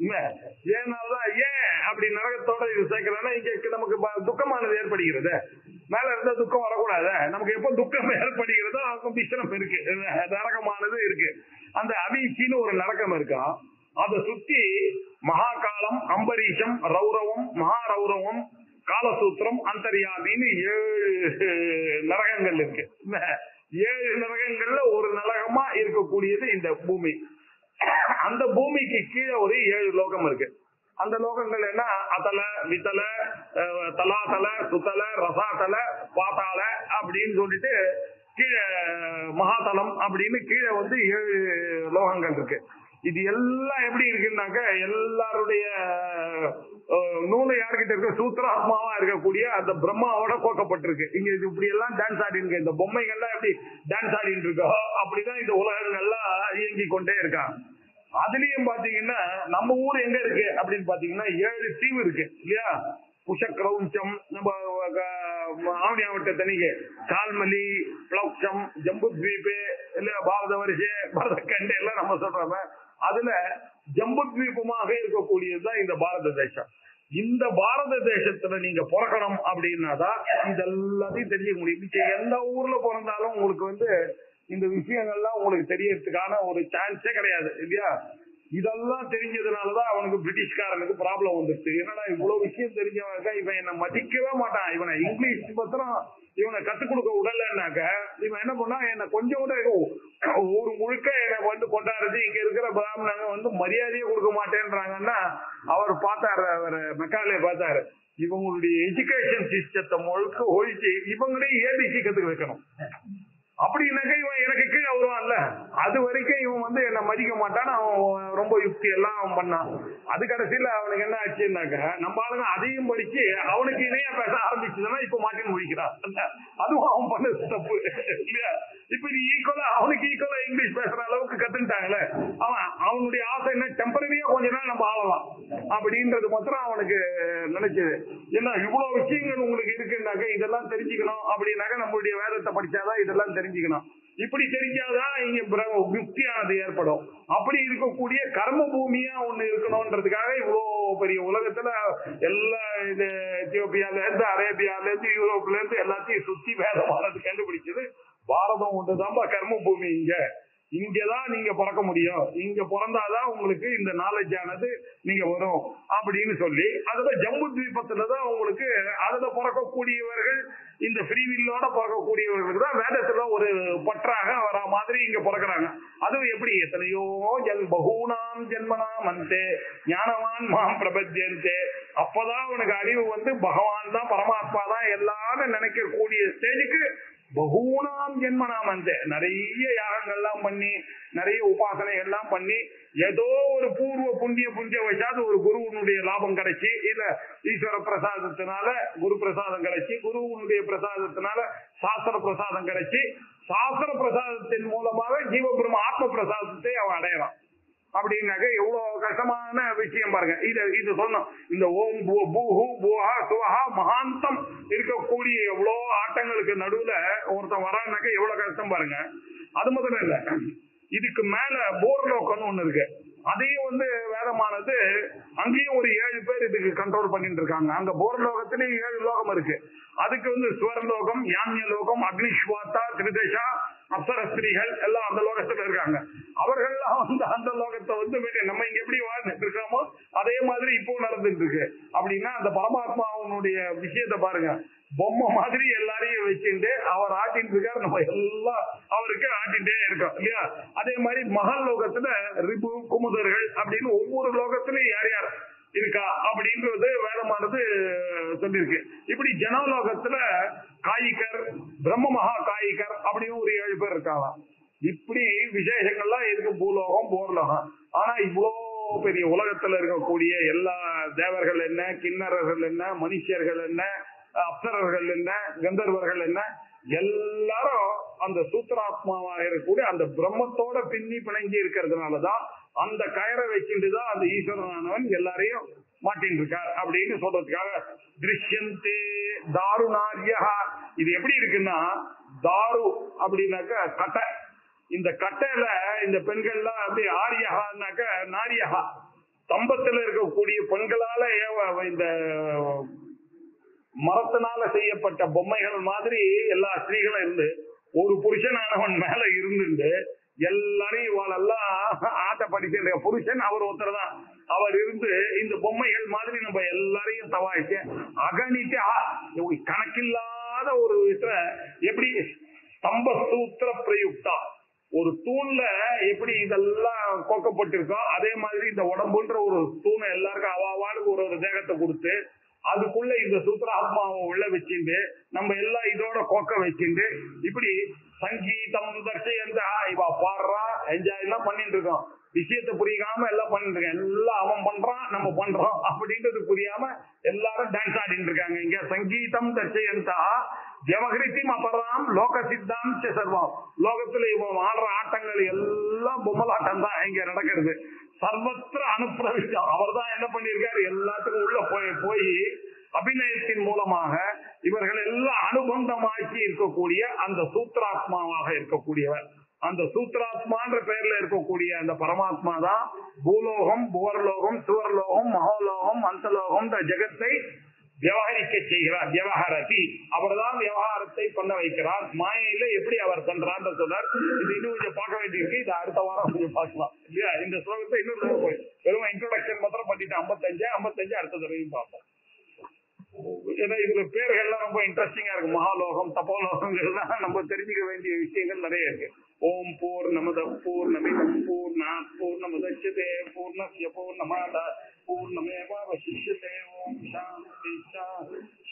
ஏனாலதான் ஏன் அப்படி நரகத்தோட இது சேர்க்கிறதுனா இங்க நமக்கு ப- துக்கமானது ஏற்படுகிறது மேல இருந்த துக்கம் வரக்கூடாது நமக்கு எப்போ துக்கம் ஏற்படுகிறதோ அங்க விசனம் இருக்கு நரகமானது இருக்கு அந்த அபிச்சின்னு ஒரு நரகம் இருக்கா அதை சுத்தி மகாகாலம் அம்பரீஷம் ரௌரவம் மகாரௌரவம் காலசூத்திரம் அந்தர்யாமின்னு ஏழு நரகங்கள் இருக்கு இந்த ஏழு நரகங்கள்ல ஒரு நரகமா இருக்கக்கூடியது இந்த பூமி அந்த பூமிக்கு கீழே ஒரு ஏழு லோகம் இருக்கு அந்த லோகங்கள் என்ன அதல வித்தல அஹ், தலாதல சுத்தல ரசாதல பாத்தால அப்படின்னு சொல்லிட்டு கீழே மகாதலம் அப்படின்னு கீழே வந்து ஏழு லோகங்கள் இருக்கு இது எல்லாம் எப்படி இருக்குன்னாக்க எல்லாருடைய அஹ், நூலை யார்கிட்ட இருக்க சூத்திராத்மாவா இருக்கக்கூடிய அந்த பிரம்மாவோட கோக்கப்பட்டிருக்கு இங்க இது இப்படி எல்லாம் டான்ஸ் ஆடிட்டு இருக்கு இந்த பொம்மைகள்லாம் எப்படி டான்ஸ் ஆடிட்டு இருக்கோ அப்படிதான் இந்த உலகங்கள்லாம் இயங்கி கொண்டே இருக்காங்க அதுலயும் பாத்தீங்கன்னா நம்ம ஊர் எங்க இருக்கு அப்படின்னு பாத்தீங்கன்னா ஏழு தீவு இருக்கு இல்லையா குஷக்கிரௌஞ்சம் நம்ம ஆவணி மாவட்ட தனிக்கு கால்மலி பிளக்ஷம் ஜம்பு தீபு இல்ல பாரத வரிசை பாரத கண்டு எல்லாம் நம்ம சொல்றோமே அதுல ஜம்பு தீபமாக இருக்கக்கூடியதுதான் இந்த பாரத தேசம் இந்த பாரத தேசத்துல நீங்க பிறக்கணும் அப்படின்னாதான் இதெல்லாத்தையும் தெரிஞ்சுக்க முடியும் மிச்ச எந்த ஊர்ல பிறந்தாலும் உங்களுக்கு வந்து இந்த விஷயங்கள்லாம் உங்களுக்கு தெரியறதுக்கான ஒரு சான்ஸே கிடையாது இல்லையா இதெல்லாம் தெரிஞ்சதுனாலதான் அவனுக்கு பிரிட்டிஷ்காரனுக்கு ப்ராப்ளம் வந்துருச்சு என்னடா இவ்வளவு விஷயம் தெரிஞ்சவன் இருக்கா, இவன் என்ன மதிக்கவே மாட்டான் இவனை இங்கிலீஷ் பத்திரம் இவனை கத்துக் கொடுக்க விடலன்னாக்க இவன் என்ன பண்ணா என்ன கொஞ்சம் கூட ஊர் முழுக்க என்னை வந்து கொண்டாடுறது இங்க இருக்கிற பிராமணங்க வந்து மரியாதையே கொடுக்க மாட்டேன்றாங்கன்னா அவர் பார்த்தாரு அவர் மெக்காலே பார்த்தாரு இவங்களுடைய எஜுகேஷன் சிஸ்டத்தை முழுக்க ஒழிச்சு இவங்களே ஏபிசி கத்துக்க வைக்கணும் அப்படின்னாக்க இவன் எனக்கு கீழே வருவான்ல அது வரைக்கும் இவன் வந்து என்ன மதிக்க மாட்டான்னு அவன் ரொம்ப யுக்தி எல்லாம் அவன் பண்ணான் அது கடைசியில அவனுக்கு என்ன ஆச்சுன்னாக்க நம்ம ஆளுங்க அதையும் படிச்சு அவனுக்கு இணையா பேச ஆரம்பிச்சதுன்னா இப்ப மாட்டின்னு முடிக்கிறான் அதுவும் அவன் பண்ணது தப்பு இல்லையா இப்ப நீ ஈக்குவலா அவனுக்கு ஈக்குவலா இங்கிலீஷ் பேசுற அளவுக்கு கத்துட்டாங்களே அவன் அவனுடைய ஆசை என்ன டெம்பரரியா கொஞ்ச நாள் நம்ம ஆளலாம் அப்படின்றது மாத்திரம் அவனுக்கு நினைச்சது ஏன்னா இவ்வளவு விஷயங்கள் உங்களுக்கு இருக்குன்னாக்க இதெல்லாம் தெரிஞ்சுக்கணும் அப்படின்னாக்க நம்மளுடைய வேதத்தை படிச்சாதான் இதெல்லாம் தெரிஞ்சுக்கணும் இப்படி தெரிஞ்சாதான் இங்க பிர- யுக்தியானது ஏற்படும் அப்படி இருக்கக்கூடிய கர்ம பூமியா ஒண்ணு இருக்கணும்ன்றதுக்காக இவ்வளவு பெரிய உலகத்துல எல்லா இது எத்தியோப்பியால இருந்து அரேபியால இருந்து யூரோப்ல இருந்து எல்லாத்தையும் சுத்தி வேதமானது கண்டுபிடிச்சது பாரதம் ஒன்றுதான்பா கர்ம பூமி இங்க இங்கதான் நீங்க பிறக்க முடியும் இங்க பிறந்தாதான் உங்களுக்கு இந்த நாலேஜ் ஆனது நீங்க வரும் அப்படின்னு சொல்லி அதுல ஜம்மு தீபத்துலதான் உங்களுக்கு அதுல பிறக்கக்கூடியவர்கள் இந்த ஃப்ரீவில்லோட பிறக்கக்கூடியவர்களுக்கு தான் வேதத்துல ஒரு பற்றாக வர மாதிரி இங்க பிறக்கிறாங்க அதுவும் எப்படி எத்தனையோ ஜன் பகூனாம் ஜென்மனாம் அந்தே ஞானவான் மாம் பிரபத்தியந்தே அப்பதான் அவனுக்கு அறிவு வந்து பகவான் தான் பரமாத்மா தான் எல்லாரும் நினைக்கக்கூடிய ஸ்டேஜுக்கு பகூனாம் ஜென்மனாம் அந்த நிறைய யாகங்கள்லாம் பண்ணி நிறைய உபாசனைகள் எல்லாம் பண்ணி ஏதோ ஒரு பூர்வ புண்ணிய புண்ணிய வச்சாது ஒரு குருவனுடைய லாபம் கிடைச்சி இல்ல ஈஸ்வர பிரசாதத்தினால குரு பிரசாதம் கிடைச்சி குருவனுடைய பிரசாதத்தினால சாஸ்திர பிரசாதம் கிடைச்சி சாஸ்திர பிரசாதத்தின் மூலமாக ஜீவபிரம ஆத்ம பிரசாதத்தை அவன் அடையறான் அப்படின்னாக்க எவ்வளவு கஷ்டமான விஷயம் பாருங்க இது இது சொன்னோம் இந்த ஓம் பூ- பூஹு பூஹா சுவஹா மகாந்தம் இருக்கக்கூடிய எவ்வளோ ஆட்டங்களுக்கு நடுவுல ஒருத்தன் வரான்னாக்க எவ்வளவு கஷ்டம் பாருங்க அது முதல்ல இல்ல இதுக்கு மேல போர்லோக்கம்னு ஒண்ணு இருக்கு அதையும் வந்து வேதமானது அங்கேயும் ஒரு ஏழு பேர் இதுக்கு கண்ட்ரோல் பண்ணிட்டு இருக்காங்க அங்க போர்லோகத்திலயும் ஏழு லோகம் இருக்கு அதுக்கு வந்து சுவர்லோகம் யாமிய லோகம் அக்னிஷ்வாத்தா திரிதேஷா அப்சரஸ்திரிகள் எல்லாம் அந்த லோகத்துல இருக்காங்க அவர்கள்லாம் வந்து அந்த லோகத்தை வந்து விட்டு நம்ம இங்க எப்படி வாழ்ந்துட்டு இருக்கோமோ அதே மாதிரி இப்போ நடந்துட்டு இருக்கு அப்படின்னா அந்த பரமாத்மாவனுடைய விஷயத்தை பாருங்க பொம்மை மாதிரி எல்லாரையும் வச்சுட்டு அவர் ஆட்டிட்டு இருக்காரு நம்ம எல்லாம் அவருக்கு ஆட்டிட்டே இருக்கோம் இல்லையா அதே மாதிரி மகான் லோகத்துல ரிபு குமுதர்கள் அப்படின்னு ஒவ்வொரு லோகத்திலயும் யார் யார் இருக்கா அப்படின்றது வேதமானது சொல்லியிருக்கு இப்படி ஜனலோகத்துல காய்கர் பிரம்ம மகா காய்கர் அப்படின்னு ஒரு ஏழு பேர் இருக்காங்களாம் இப்படி விசேஷங்கள்லாம் இருக்கு பூலோகம் போர்லோகம் ஆனா இவ்வளோ பெரிய உலகத்துல இருக்கக்கூடிய எல்லா தேவர்கள் என்ன கிண்ணறர்கள் என்ன மனுஷர்கள் என்ன அப்சரர்கள் என்ன கந்தர்வர்கள் என்ன எல்லாரும் அந்த சூத்திராத்மாவாக இருக்கக்கூடிய அந்த பிரம்மத்தோட பின்னி பிணைஞ்சி இருக்கிறதுனாலதான் அந்த கயரை வச்சுட்டு தான் அந்த ஈஸ்வரனானவன் எல்லாரையும் மாட்டின்னு இருக்கார் அப்படின்னு சொல்றதுக்காக திருஷ்யந்தே தாருணாரியா இது எப்படி இருக்குன்னா தாரு அப்படின்னாக்க கட்டை இந்த கட்டையில இந்த பெண்கள்லாம் அப்படி ஆரியகான்னாக்க நாரியகா ஸ்தம்பத்துல இருக்கக்கூடிய பெண்களால ஏவ- இந்த மரத்தினால செய்யப்பட்ட பொம்மைகள் மாதிரி எல்லா ஸ்திரீகளும் இருந்து ஒரு புருஷனானவன் மேல இருந்துட்டு எல்லாரையும் இவாளெல்லாம் ஆட்ட படிக்கின்ற புருஷன் அவர் ஒருத்தர் தான் அவர் இருந்து இந்த பொம்மைகள் மாதிரி நம்ம எல்லாரையும் தவாய்க்க அகணிட்டு ஆ- கணக்கில்லாத ஒரு இதுல எப்படி ஸ்தம்ப சூத்திர பிரயுக்தா ஒரு தூண்ல எப்படி இதெல்லாம் கோக்கப்பட்டிருக்கோ அதே மாதிரி இந்த உடம்புன்ற ஒரு தூணை எல்லாருக்கும் அவாவாளுக்கு ஒரு ஒரு தேகத்தை கொடுத்து அதுக்குள்ள இந்த சூத்திராத்மாவை உள்ள வச்சுட்டு நம்ம எல்லாம் இதோட கோக்க வச்சுட்டு இப்படி சங்கீதம் தர்ஷயந்தா இவ பாடுறா என்ஜாய் எல்லாம் பண்ணிட்டு இருக்கோம் விஷயத்தை புரியாம எல்லாம் பண்ணிட்டு இருக்கோம் எல்லாம் அவன் பண்றான் நம்ம பண்றோம் அப்படின்றது புரியாம எல்லாரும் டான்ஸ் ஆடிட்டு இருக்காங்க இங்க சங்கீதம் தர்ஷயந்தா வியவகிருத்திம் அபராம் லோக சித்தாம் ச சர்வம் லோகத்துல இவன் ஆடுற ஆட்டங்கள் எல்லாம் பொம்மலாட்டம் தான் இங்க நடக்கிறது சர்வத்திர அனுப்பிரவிஷ்டம் அவர் தான் என்ன பண்ணியிருக்காரு எல்லாத்துக்கும் உள்ள போய் போய் அபிநயத்தின் மூலமாக இவர்கள் எல்லாம் அனுபந்தமாக்கி இருக்கக்கூடிய அந்த சூத்ராத்மாவாக இருக்கக்கூடியவர் அந்த சூத்ராத்மான்ற பெயர்ல இருக்கக்கூடிய அந்த பரமாத்மா தான் பூலோகம் புவர்லோகம் சுவர்லோகம் மகோலோகம் அந்தலோகம் இந்த ஜெகத்தை விவகரிக்க செய்கிறார் விவகாரத்தி அவர் தான் விவகாரத்தை பண்ண வைக்கிறார் மாயையில எப்படி அவர் பண்றான்னு சொன்னார் இது இன்னும் கொஞ்சம் பார்க்க வேண்டியிருக்கு இது அடுத்த வாரம் கொஞ்சம் பார்க்கலாம் இல்லையா இந்த ஸ்லோகத்தை இன்னொரு தடவை போய் வெறும் இன்ட்ரோடக்ஷன் மாத்திரம் பண்ணிட்டு ஐம்பத்தஞ்சு ஐம்பத்தஞ்சு அடுத்த தடவையும் பார்ப்போம் ஏன்னா இதுல பேர்கள்லாம் ரொம்ப இன்ட்ரெஸ்டிங்கா இருக்கு மகாலோகம் தபோலோகங்கள்லாம் நம்ம தெரிஞ்சுக்க வேண்டிய விஷயங்கள் நிறைய இருக்கு ஓம் பூர் நமத பூர்ணமிதம் பூர்ணா பூர்ணமுதட்சதே பூர்ணஸ்ய பூர்ணமாதா பூர்ணமேவாவசிஷ்யதே ஓம் சாந்தி சாந்தி